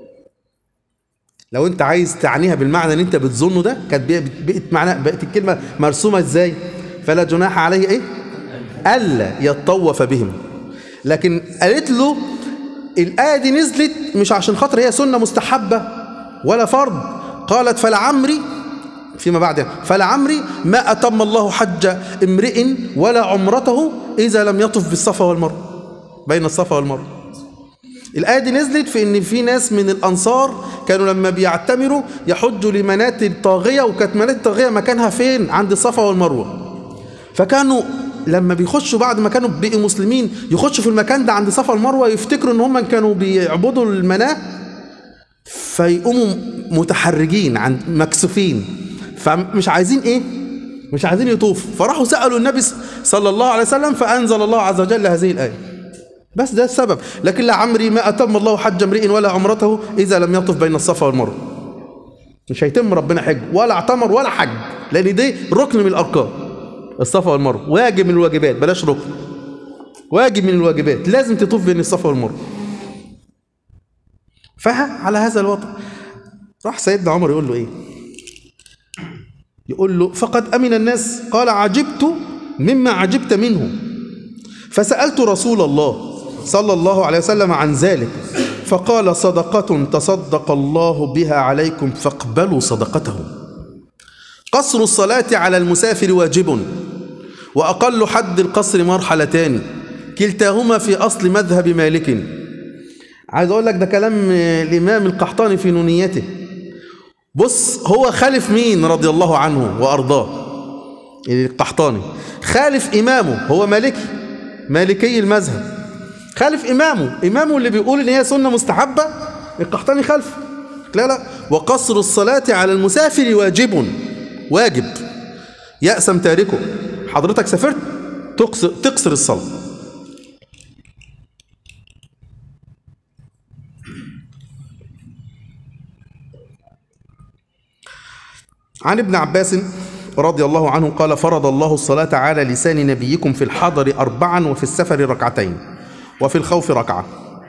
لو انت عايز تعنيها بالمعنى اللي انت بتظنه ده كانت بقت بقت معنى بقت الكلمه مرسومه ازاي فلا جناح عليه ايه الا يطوف بهم لكن قالت له الايه دي نزلت مش عشان خاطر هي سنه مستحبه ولا فرض قالت فلعمري فيما بعد فلعمري ما اتم الله حج امرئ ولا عمرته اذا لم يطف بالصفا والمروه بين الصفا والمروه الآية دي نزلت في إن في ناس من الأنصار كانوا لما بيعتمروا يحجوا لمنات الطاغية وكانت منات الطاغية مكانها فين؟ عند الصفا والمروة. فكانوا لما بيخشوا بعد ما كانوا بقوا مسلمين يخشوا في المكان ده عند الصفا والمروة يفتكروا إن هم كانوا بيعبدوا المناة فيقوموا متحرجين عن مكسوفين فمش عايزين إيه؟ مش عايزين يطوفوا فراحوا سألوا النبي صلى الله عليه وسلم فأنزل الله عز وجل هذه الآية. بس ده السبب لكن لعمري ما أتم الله حج امرئ ولا عمرته إذا لم يطف بين الصفا والمروة مش هيتم ربنا حج ولا اعتمر ولا حج لأن دي ركن من الأركان الصفا والمروة واجب من الواجبات بلاش ركن واجب من الواجبات لازم تطوف بين الصفا والمروة فعلى هذا الوضع راح سيدنا عمر يقول له ايه يقول له فقد أمن الناس قال عجبت مما عجبت منه فسألت رسول الله صلى الله عليه وسلم عن ذلك فقال صدقة تصدق الله بها عليكم فاقبلوا صدقته قصر الصلاة على المسافر واجب وأقل حد القصر مرحلتان كلتاهما في أصل مذهب مالك عايز أقول لك ده كلام الإمام القحطاني في نونيته بص هو خالف مين رضي الله عنه وأرضاه القحطاني خالف إمامه هو مالكي مالكي المذهب خالف إمامه إمامه اللي بيقول إن هي سنة مستحبة القحطاني خلفه لا لا وقصر الصلاة على المسافر واجب واجب يأسم تاركه حضرتك سافرت تقصر, تقصر الصلاة عن ابن عباس رضي الله عنه قال فرض الله الصلاة على لسان نبيكم في الحضر أربعا وفي السفر ركعتين وفي الخوف ركعة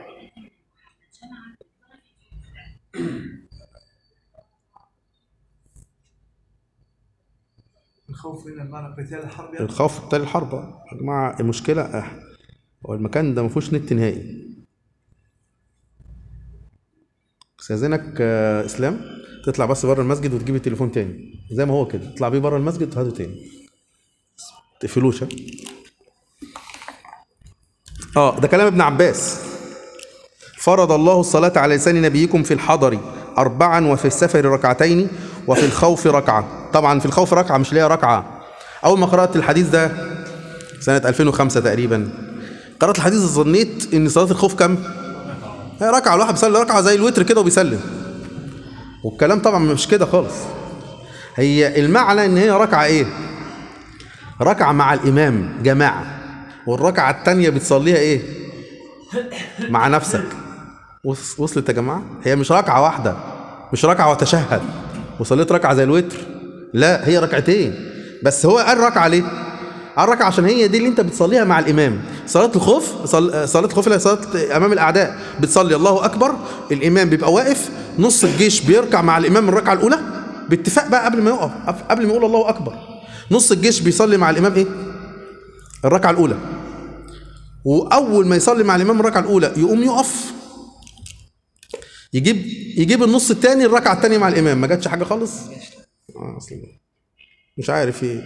الخوف هنا بمعنى قتال الحرب يعني
الخوف قتال الحرب يا جماعة المشكلة آه، هو المكان ده ما فيهوش نت نهائي استاذنك آه، اسلام تطلع بس بره المسجد وتجيب التليفون تاني زي ما هو كده تطلع بيه بره المسجد وهاته تاني تقفلوش ها اه ده كلام ابن عباس فرض الله الصلاة على لسان نبيكم في الحضر أربعا وفي السفر ركعتين وفي الخوف ركعة طبعا في الخوف ركعة مش ليها ركعة أول ما قرأت الحديث ده سنة 2005 تقريبا قرأت الحديث ظنيت إن صلاة الخوف كم؟ هي ركعة الواحد بيصلي ركعة زي الوتر كده وبيسلم والكلام طبعا مش كده خالص هي المعنى إن هي ركعة إيه؟ ركعة مع الإمام جماعة والركعة التانية بتصليها إيه؟ مع نفسك وص- وصلت يا جماعة هي مش ركعة واحدة مش ركعة وتشهد وصليت ركعة زي الوتر لا هي ركعتين بس هو قال ركعة ليه؟ قال ركعة عشان هي دي اللي انت بتصليها مع الإمام صلاة الخوف صل... صلاة الخوف اللي هي صلاة أمام الأعداء بتصلي الله أكبر الإمام بيبقى واقف نص الجيش بيركع مع الإمام الركعة الأولى باتفاق بقى قبل ما يقف قبل ما يقول الله أكبر نص الجيش بيصلي مع الإمام إيه؟ الركعة الأولى وأول ما يصلي مع الإمام الركعة الأولى يقوم يقف يجيب يجيب النص الثاني الركعه الثانيه مع الامام ما جاتش حاجه خالص اه اصلا مش عارف ايه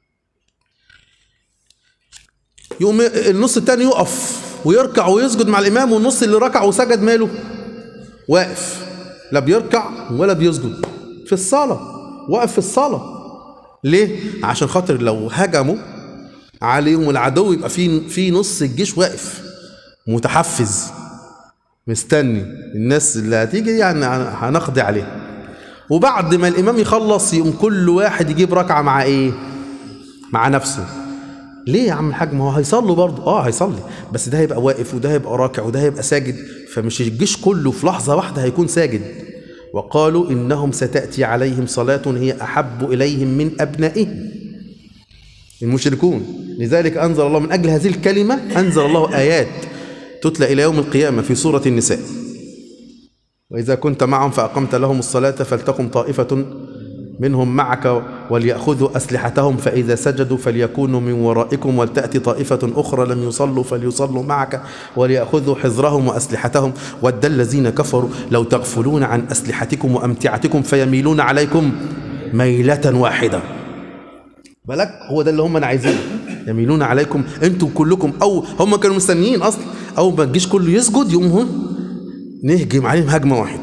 يقوم النص الثاني يقف ويركع ويسجد مع الامام والنص اللي ركع وسجد ماله واقف لا بيركع ولا بيسجد في الصلاه واقف في الصلاه ليه عشان خاطر لو هجموا عليهم العدو يبقى في في نص الجيش واقف متحفز مستني الناس اللي هتيجي يعني هنقضي عليها وبعد ما الامام يخلص يقوم كل واحد يجيب ركعه مع ايه مع نفسه ليه يا عم الحاج ما هو هيصلوا برضه اه هيصلي بس ده هيبقى واقف وده هيبقى راكع وده هيبقى ساجد فمش الجيش كله في لحظه واحده هيكون ساجد وقالوا انهم ستاتي عليهم صلاه هي احب اليهم من ابنائهم المشركون لذلك انزل الله من اجل هذه الكلمه انزل الله ايات تتلى إلى يوم القيامة في سورة النساء وإذا كنت معهم فأقمت لهم الصلاة فلتقم طائفة منهم معك وليأخذوا أسلحتهم فإذا سجدوا فليكونوا من ورائكم ولتأتي طائفة أخرى لم يصلوا فليصلوا معك وليأخذوا حذرهم وأسلحتهم ود الذين كفروا لو تغفلون عن أسلحتكم وأمتعتكم فيميلون عليكم ميلة واحدة بالك هو ده اللي هم انا عايزينه يميلون عليكم انتم كلكم او هم كانوا مستنيين اصلا اول ما الجيش كله يسجد يقوم هم نهجم عليهم هجمه واحده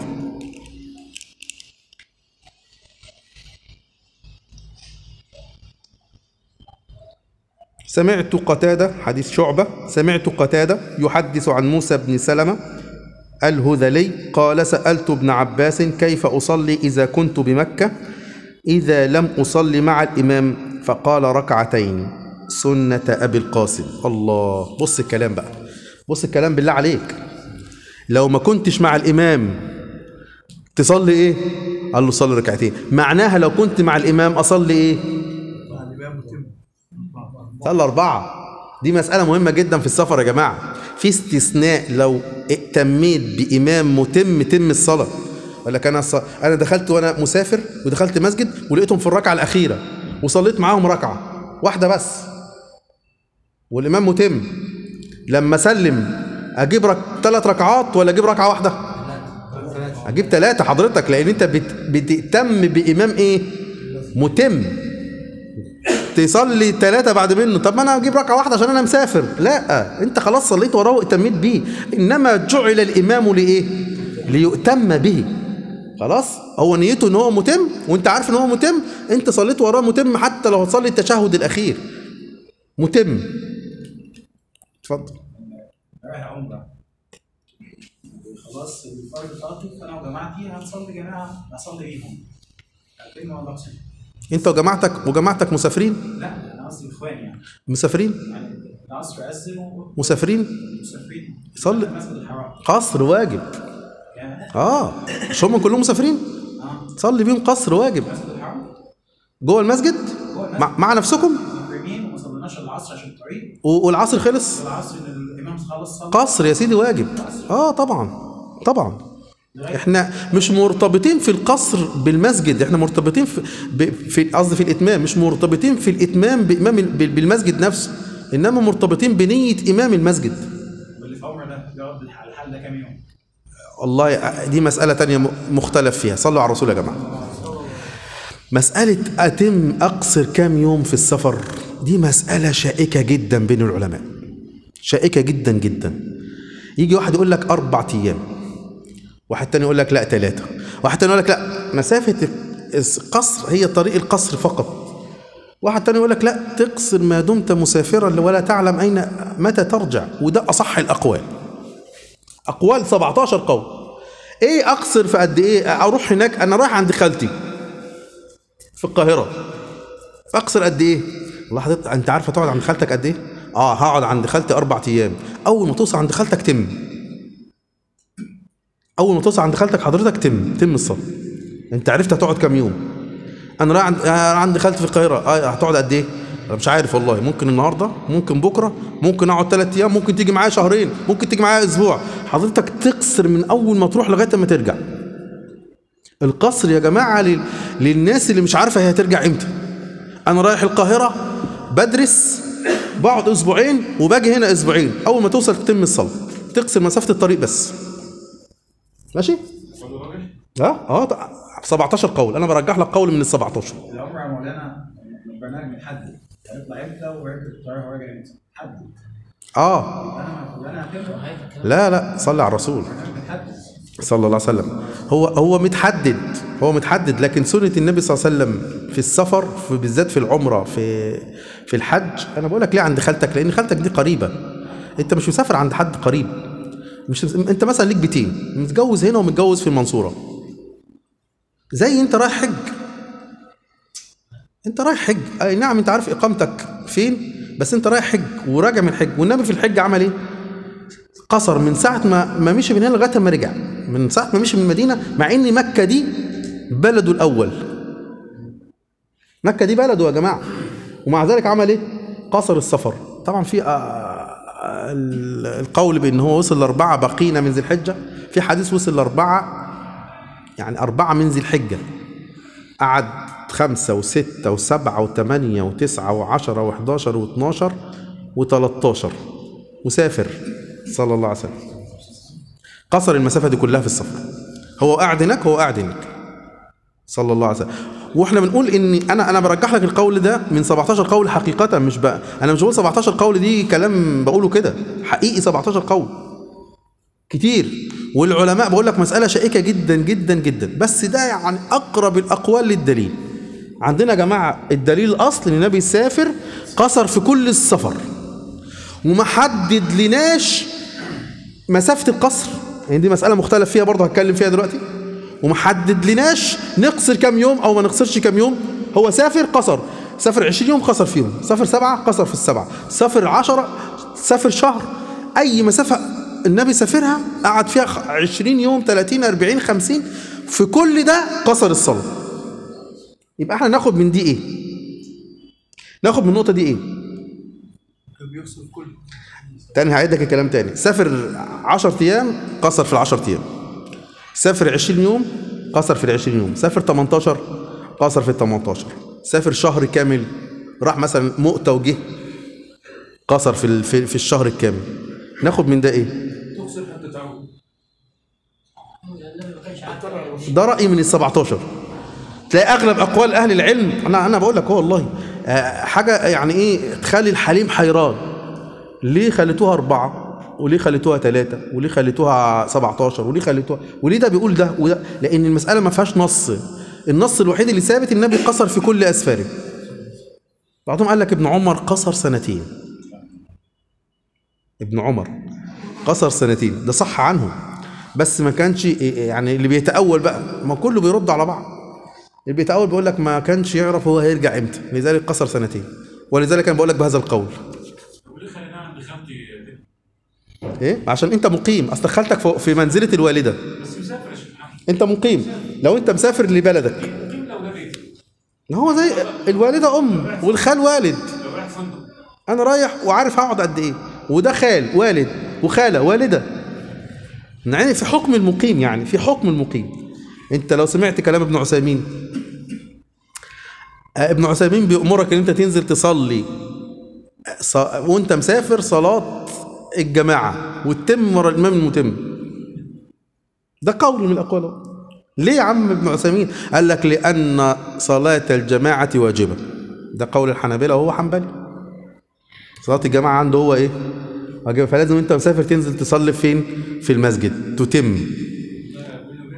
سمعت قتادة حديث شعبة سمعت قتادة يحدث عن موسى بن سلمة الهذلي قال سألت ابن عباس كيف أصلي إذا كنت بمكة إذا لم أصلي مع الإمام فقال ركعتين سنة أبي القاسم الله بص الكلام بقى بص الكلام بالله عليك لو ما كنتش مع الإمام تصلي إيه قال له صلي ركعتين معناها لو كنت مع الإمام أصلي إيه
مع الإمام متم
صلى أربعة دي مسألة مهمة جدا في السفر يا جماعة في استثناء لو ائتميت بإمام متم تم الصلاة ولا كان الص... أنا دخلت وأنا مسافر ودخلت مسجد ولقيتهم في الركعة الأخيرة وصليت معاهم ركعة واحدة بس والإمام متم لما سلم أجيب رك... ثلاث ركعات ولا أجيب ركعة واحدة؟ أجيب ثلاثة حضرتك لأن أنت بت... بتهتم بإمام إيه؟ متم تصلي ثلاثة بعد منه طب ما انا اجيب ركعة واحدة عشان انا مسافر لا انت خلاص صليت وراه واتميت بيه انما جعل الامام لايه ليؤتم به خلاص هو نيته ان هو متم وانت عارف ان هو متم انت صليت وراه متم حتى لو هتصلي التشهد الاخير متم اتفضل
رايح عمره خلاص الفرد فاضي فانا وجماعتي هنصلي جماعه هصلي بيهم عارفين ولا أقصد؟
انت وجماعتك وجماعتك مسافرين
لا انا قصدي اخواني يعني
مسافرين
يعني العصر اذن
مسافرين
ومسافرين
صلي.
المسجد الحرام
قصر واجب
يعني
اه مش هم كلهم مسافرين
اه
صلي بيهم قصر واجب
المسجد الحرام
جوه المسجد
جوه المسجد.
مع, مع نفسكم
محرمين وما صليناش العصر عشان الطريق
و- والعصر خلص
العصر ان الامام خلص صلى
قصر يا سيدي واجب اه طبعا طبعا
لغايه
احنا مش مرتبطين في القصر بالمسجد احنا مرتبطين في ب- في قصدي في الاتمام مش مرتبطين في الاتمام بامام ال- بال- بالمسجد نفسه انما مرتبطين بنيه امام المسجد
واللي في عمر ده بيقعد الح- الحال ده كام يوم
والله دي مسألة تانية م- مختلف فيها صلوا على الرسول يا جماعة مسألة أتم أقصر كام يوم في السفر دي مسألة شائكة جدا بين العلماء شائكة جدا جدا يجي واحد يقول لك أربع أيام واحد تاني يقول لك لا ثلاثة واحد تاني يقول لك لا مسافة القصر هي طريق القصر فقط واحد تاني يقول لك لا تقصر ما دمت مسافرا ولا تعلم اين متى ترجع وده اصح الاقوال اقوال 17 قول ايه اقصر في قد ايه اروح هناك انا رايح عند خالتي في القاهره اقصر قد ايه والله حضرتك انت عارفه تقعد عند خالتك قد ايه اه هقعد عند خالتي اربع ايام اول ما توصل عند خالتك تم اول ما توصل عند خالتك حضرتك تم تم الصلاه انت عرفت هتقعد كام يوم انا رايح عند آه، عند خالتي في القاهره اه هتقعد قد ايه انا مش عارف والله ممكن النهارده ممكن بكره ممكن اقعد ثلاث ايام ممكن تيجي معايا شهرين ممكن تيجي معايا اسبوع حضرتك تقصر من اول ما تروح لغايه ما ترجع القصر يا جماعه لل... للناس اللي مش عارفه هي هترجع امتى انا رايح القاهره بدرس بقعد اسبوعين وباجي هنا اسبوعين اول ما توصل تتم الصلاه تقصر مسافه الطريق بس ماشي
قول راجح
اه اه طبعا. 17 قول انا برجح لك قول من ال 17
الامر يا مولانا البرنامج متحدد هيطلع امتى وهيرجع الطياره وراجع امتى محدد
اه
انا مولانا هتبقى
لا لا صلي على الرسول
متحدد
صلى الله عليه وسلم هو هو متحدد هو متحدد لكن سنة النبي صلى الله عليه وسلم في السفر في بالذات في العمرة في في الحج أنا بقول لك ليه عند خالتك لأن خالتك دي قريبة أنت مش مسافر عند حد قريب مش أنت مثلا ليك بيتين متجوز هنا ومتجوز في المنصورة زي أنت رايح حج أنت رايح حج أي نعم أنت عارف إقامتك فين بس أنت رايح حج وراجع من الحج والنبي في الحج عمل إيه؟ قصر من ساعة ما ما مشي من هنا لغاية ما رجع من ساعة ما مشي من المدينة مع إن مكة دي بلده الأول مكة دي بلده يا جماعة ومع ذلك عمل إيه؟ قصر السفر طبعا في آه، آه، ال- القول بأن هو وصل لأربعة بقينا من ذي الحجة في حديث وصل لأربعة يعني أربعة من ذي الحجة قعد خمسة وستة وسبعة وثمانية وتسعة وعشرة وحداشر واثناشر وتلاتاشر وسافر صلى الله عليه وسلم قصر المسافة دي كلها في السفر هو قاعد هناك هو قاعد هناك صلى الله عليه وسلم واحنا بنقول ان انا انا برجح لك القول ده من 17 قول حقيقة مش بقى انا مش بقول 17 قول دي كلام بقوله كده حقيقي 17 قول كتير والعلماء بقول لك مسألة شائكة جدا جدا جدا بس ده يعني أقرب الأقوال للدليل عندنا يا جماعة الدليل الأصل إن النبي سافر قصر في كل السفر ومحدد لناش مسافة القصر يعني دي مسألة مختلف فيها برضه هتكلم فيها دلوقتي ومحدد لناش نقصر كام يوم أو ما نقصرش كام يوم هو سافر قصر سافر 20 يوم قصر فيهم سافر سبعة قصر في السبعة سافر عشرة سافر شهر أي مسافة النبي سافرها قعد فيها خ- 20 يوم 30 40 50 في كل ده قصر الصلاة يبقى احنا ناخد من دي ايه ناخد من النقطة دي ايه
كان بيغسل كل
تاني هعيد لك الكلام تاني سافر 10 ايام قصر في ال 10 ايام سافر 20 يوم قصر في ال 20 يوم سافر 18 قصر في ال 18 سافر شهر كامل راح مثلا مؤتة وجه قصر في ال- في في الشهر الكامل ناخد من ده ايه
تقصر حتى تعود
ده رأي من ال 17 تلاقي اغلب اقوال اهل العلم انا انا بقول لك هو والله آه، حاجه يعني ايه تخلي الحليم حيران ليه خليتوها أربعة وليه خليتوها ثلاثة وليه خليتوها 17 وليه خليتوها وليه ده بيقول ده وده لأن المسألة ما فيهاش نص النص الوحيد اللي ثابت النبي قصر في كل أسفاره بعضهم قال لك ابن عمر قصر سنتين ابن عمر قصر سنتين ده صح عنه بس ما كانش يعني اللي بيتأول بقى ما كله بيرد على بعض اللي بيتأول بيقول لك ما كانش يعرف هو هيرجع امتى لذلك قصر سنتين ولذلك انا بقول لك بهذا القول
وليه خليناها عند خالتي
ايه عشان انت مقيم اصل خالتك فوق- في منزله الوالده
بس مسافر يا شيخ محمد
انت مقيم لو انت مسافر لبلدك
مقيم لو ده بيتي
ما هو زي الوالده ام والخال والد
لو رايح فندق
انا رايح وعارف هقعد قد ايه وده خال والد وخاله والده يعني في حكم المقيم يعني في حكم المقيم انت لو سمعت كلام ابن عثيمين آه، ابن عثيمين بيأمرك ان انت تنزل تصلي آه، ص- وانت مسافر صلاة الجماعة وتتم ورا الامام المتم ده قول من الاقوال أهو. ليه يا عم ابن عثيمين قال لك لان صلاة الجماعة واجبة ده قول الحنابلة وهو حنبلي صلاة الجماعة عنده هو ايه واجبة فلازم انت مسافر تنزل تصلي فين في المسجد تتم
ده بينه وبين هو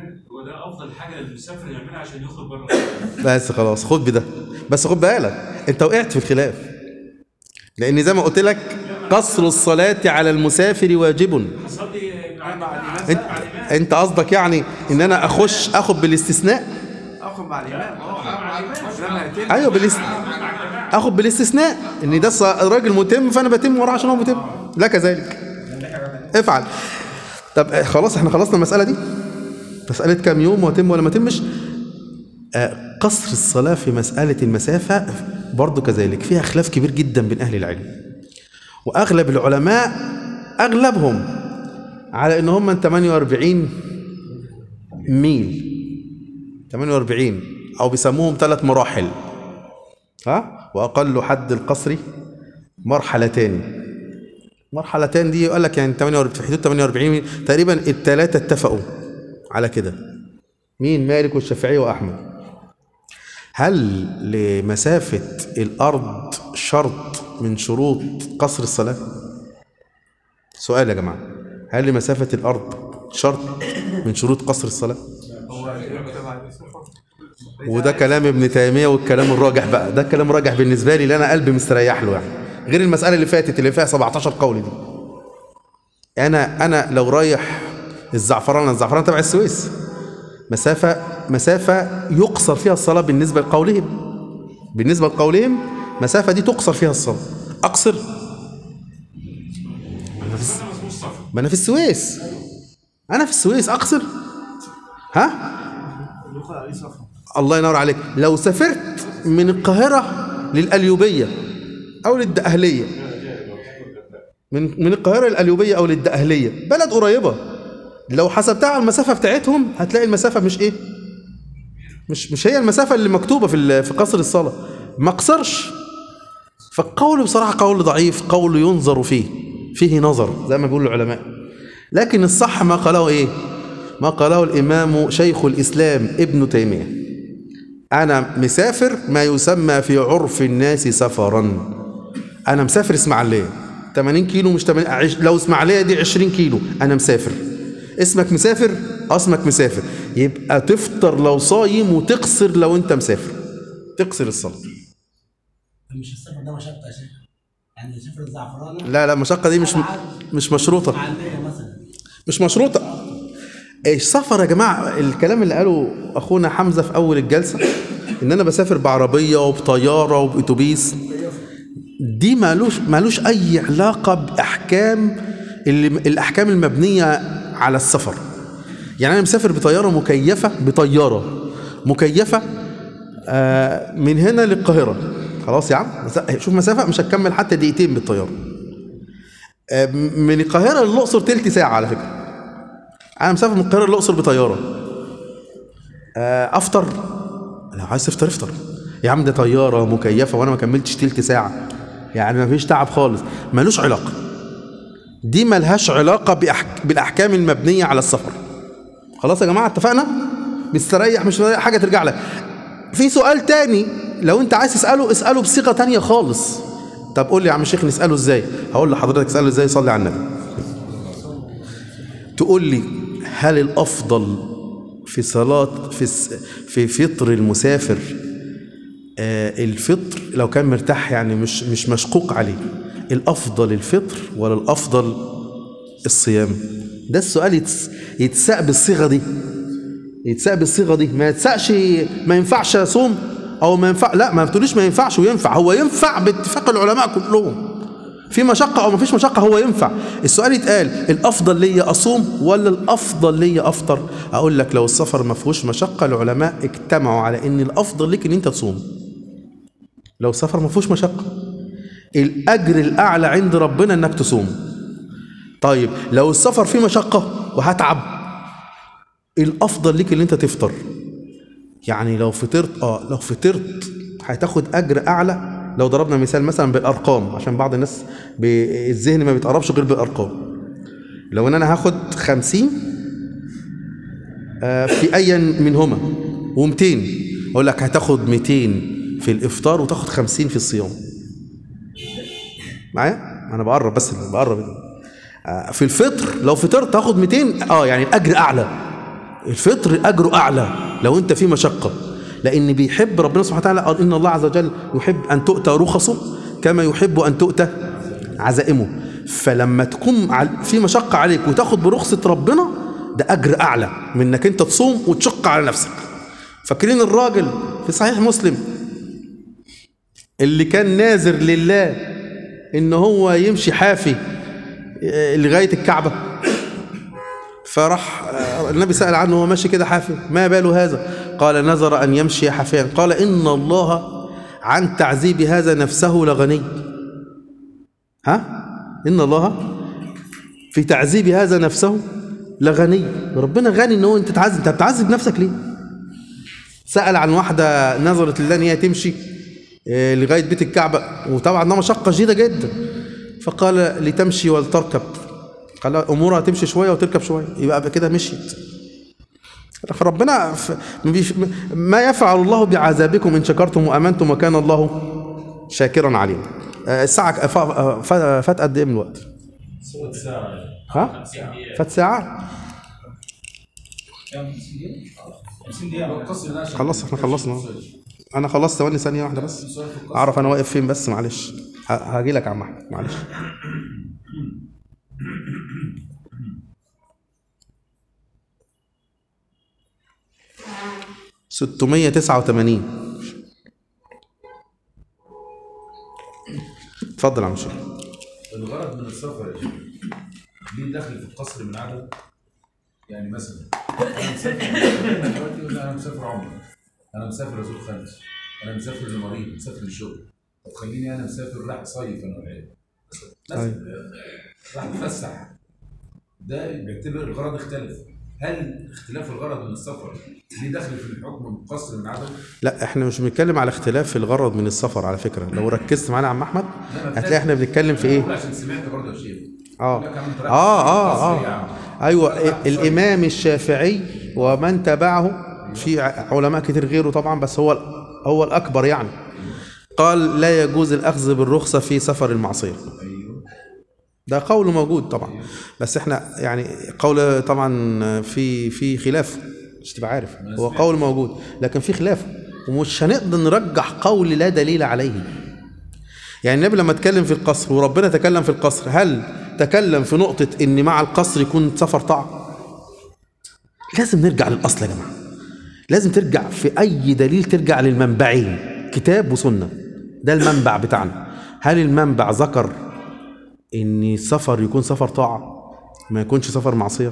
ده افضل حاجه للمسافر يعملها عشان يخرج بره
بس خلاص خد بده بس خد بالك انت وقعت في الخلاف لان زي ما قلت لك قصر الصلاة على المسافر واجب
حصل لي مع
مع الإمام.
انت, انت قصدك يعني ان انا اخش اخد بالاستثناء
اخذ مع الامام اه لما يتم
ايوه بالاست... اخد بالاستثناء ان ده الص- الراجل متم فانا بتم وراه عشان هو متم لا كذلك افعل طب آه، خلاص احنا خلصنا المسألة دي مسألة كام يوم وتم ولا ما تمش آه، قصر الصلاة في مسألة المسافة برضو كذلك فيها خلاف كبير جدا بين أهل العلم وأغلب العلماء أغلبهم على إن هم 48 ميل 48 أو بيسموهم ثلاث مراحل ها وأقل حد القصر مرحلتان مرحلتان دي يقول لك يعني 48 في حدود 48 ميل. تقريبا الثلاثة اتفقوا على كده مين مالك والشافعي وأحمد هل لمسافة الأرض شرط من شروط قصر الصلاة؟ سؤال يا جماعة هل لمسافة الأرض شرط من شروط قصر الصلاة؟
هو يكتب على السفر
وده كلام ابن تيمية والكلام الراجح بقى ده كلام راجح بالنسبة لي اللي أنا قلبي مستريح له يعني غير المسألة اللي فاتت اللي فيها 17 قول دي أنا أنا لو رايح الزعفران الزعفران تبع السويس مسافة مسافة يقصر فيها الصلاة بالنسبة لقولهم بالنسبة لقولهم مسافة دي تقصر فيها الصلاة أقصر
بس انا مسموح السفر
ما أنا في السويس أنا في السويس أقصر ها
يدخل عليه سفر
الله ينور عليك لو سافرت من القاهرة للأليوبية أو للدقهلية من من القاهرة للأليوبية أو للدقهلية بلد قريبة لو حسبتها على المسافة بتاعتهم هتلاقي المسافة مش إيه مش مش هي المسافة اللي مكتوبة في ال- في قصر الصلاة ما قصرش فالقول بصراحة قول ضعيف قول ينظر فيه فيه نظر زي ما بيقول العلماء لكن الصح ما قاله إيه ما قاله الإمام شيخ الإسلام ابن تيمية أنا مسافر ما يسمى في عرف الناس سفرا أنا مسافر إسماعيلية 80 كيلو مش 80 عش- لو إسماعيلية دي 20 كيلو أنا مسافر اسمك مسافر اسمك مسافر يبقى تفطر لو صايم وتقصر لو أنت مسافر تقصر الصلاة
مش السفر ده مشقة يا شيخ يعني سفر الزعفرانة
لا لا المشقة دي مش مش مشروطة
معلية مثلا
مش مشروطة ايش سفر يا جماعة الكلام اللي قاله أخونا حمزة في أول الجلسة إن أنا بسافر بعربية وبطيارة وبأتوبيس دي مالوش مالوش أي علاقة بأحكام اللي الأحكام المبنية على السفر يعني أنا مسافر بطيارة مكيفة بطيارة مكيفة آه، من هنا للقاهرة خلاص يا عم مس- شوف مسافة مش هتكمل حتى دقيقتين بالطيارة آه، من القاهرة للأقصر تلت ساعة على فكرة أنا مسافر من القاهرة للأقصر بطيارة آه، أفطر لو عايز تفطر افطر يا عم ده طيارة مكيفة وأنا ما كملتش تلت ساعة يعني ما فيش تعب خالص ملوش علاقة دي ملهاش علاقة بأحك... بالأحكام المبنية على السفر خلاص يا جماعة اتفقنا مستريح مش مستريح حاجة ترجع لك في سؤال تاني لو انت عايز تسأله اسأله بصيغة تانية خالص طب قول لي يا عم الشيخ نسأله ازاي هقول لحضرتك اسأله ازاي صلي على النبي تقول لي هل الأفضل في صلاة في الس- في فطر المسافر آه، الفطر لو كان مرتاح يعني مش مش مشقوق عليه الأفضل الفطر ولا الأفضل الصيام ده السؤال يتس- يتساء بالصيغة دي يتساء بالصيغة دي ما يتساقش ما ينفعش أصوم أو ما ينفع لا ما بتقوليش ما ينفعش وينفع هو ينفع باتفاق العلماء كلهم في مشقة أو ما فيش مشقة هو ينفع السؤال يتقال الأفضل لي أصوم ولا الأفضل لي أفطر أقول لك لو السفر ما فيهوش مشقة العلماء اجتمعوا على إن الأفضل لك إن أنت تصوم لو السفر ما فيهوش مشقة الأجر الأعلى عند ربنا إنك تصوم طيب لو السفر فيه مشقة وهتعب الأفضل ليك إن أنت تفطر يعني لو فطرت اه لو فطرت هتاخد اجر اعلى لو ضربنا مثال مثلا بالارقام عشان بعض الناس ب- الذهن ما بيتقربش غير بالارقام لو ان انا هاخد خمسين آه، في ايا منهما و200 اقول لك هتاخد 200 في الافطار وتاخد 50 في الصيام معايا انا بقرب بس بقرب آه، في الفطر لو فطرت تاخد 200 اه يعني الاجر اعلى الفطر اجره اعلى لو انت في مشقه لان بيحب ربنا سبحانه وتعالى قال ان الله عز وجل يحب ان تؤتى رخصه كما يحب ان تؤتى عزائمه فلما تكون عل- في مشقه عليك وتاخد برخصه ربنا ده اجر اعلى من انك انت تصوم وتشق على نفسك فاكرين الراجل في صحيح مسلم اللي كان ناذر لله ان هو يمشي حافي آه، لغايه الكعبه فراح آه، النبي سأل عنه وهو ماشي كده حافي ما بال هذا قال نذر أن يمشي حافيا قال إن الله عن تعذيب هذا نفسه لغني ها إن الله في تعذيب هذا نفسه لغني ربنا غني ان هو انت تعذب انت بتعذب نفسك ليه سأل عن واحدة نظرت لله ان هي تمشي آه، لغاية بيت الكعبة وطبعا ده مشقة شديدة جدا فقال لتمشي ولتركب قال امورها تمشي شويه وتركب شويه يبقى كده مشيت فربنا ف- ما بيش- ما يفعل الله بعذابكم ان شكرتم وامنتم وكان الله شاكرا عليما آه، الساعه ف- ف- فات قد ايه من الوقت؟ ها؟ فات ساعه؟
كام 50 دقيقة؟ 50 دقيقة
خلص احنا خلصنا انا خلصت ثواني ثانيه واحده بس اعرف انا واقف فين بس معلش هاجي لك يا عم احمد معلش 689 اتفضل يا عم شيخ
الغرض من السفر يا شيخ ليه دخل في القصر من عدد يعني مثلا انا مسافر أنا دلوقتي قلنا انا مسافر عمره انا مسافر ازور خالتي انا مسافر لمريض مسافر للشغل طب خليني انا مسافر راح صيف انا والعيال مثلا راح اتفسح ده بيعتبر الغرض اختلف هل اختلاف الغرض من السفر ليه دخل في الحكم القصر من عدد؟
لا احنا مش بنتكلم على اختلاف الغرض من السفر على فكره لو ركزت معانا يا عم احمد هتلاقي احنا بنتكلم في ايه
بقول عشان سمعت برضه يا شيخ
اه
لا كمان طريقة
اه اه
قصر يا
اه
عم.
ايوه الامام الشافعي ومن تبعه في ع- علماء كتير غيره طبعا بس هو هو الاكبر يعني قال لا يجوز الاخذ بالرخصه في سفر المعصيه ده قول موجود طبعا بس احنا يعني قول طبعا في في خلاف مش تبقى عارف هو قول موجود لكن في خلاف ومش هنقدر نرجح قول لا دليل عليه يعني النبي لما اتكلم في القصر وربنا تكلم في القصر هل تكلم في نقطة ان مع القصر يكون سفر طاعة لازم نرجع للأصل يا جماعة لازم ترجع في أي دليل ترجع للمنبعين كتاب وسنة ده المنبع بتاعنا هل المنبع ذكر ان السفر يكون سفر طاعة ما يكونش سفر معصية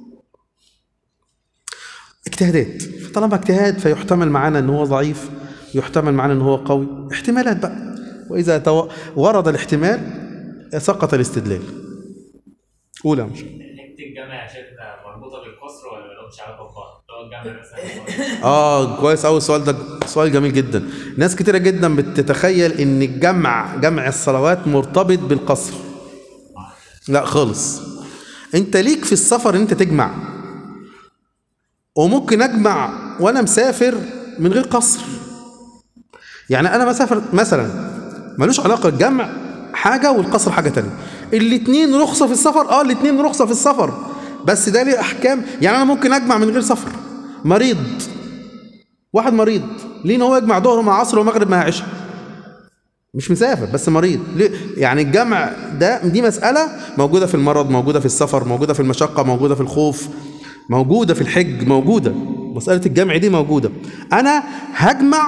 اجتهادات طالما اجتهاد فيحتمل معانا ان هو ضعيف يحتمل معانا ان هو قوي احتمالات بقى واذا تو... ورد الاحتمال سقط الاستدلال قول يا مش
حته الجامع يا شيخنا مربوطه بالقصر ولا مالهمش علاقه ببعض؟ اللي هو الجامع مثلا
اه كويس قوي السؤال ده سؤال جميل جدا ناس كتيره جدا بتتخيل ان الجمع جمع الصلوات مرتبط بالقصر لا خالص انت ليك في السفر ان انت تجمع وممكن اجمع وانا مسافر من غير قصر يعني انا مسافر مثلا ملوش علاقه الجمع حاجه والقصر حاجه تانية الاتنين رخصه في السفر اه الاتنين رخصه في السفر بس ده ليه احكام يعني انا ممكن اجمع من غير سفر مريض واحد مريض ليه ان هو يجمع ظهر مع عصر ومغرب مع عشاء مش مسافر بس مريض ليه؟ يعني الجمع ده دي مسألة موجودة في المرض موجودة في السفر موجودة في المشقة موجودة في الخوف موجودة في الحج موجودة مسألة الجمع دي موجودة أنا هجمع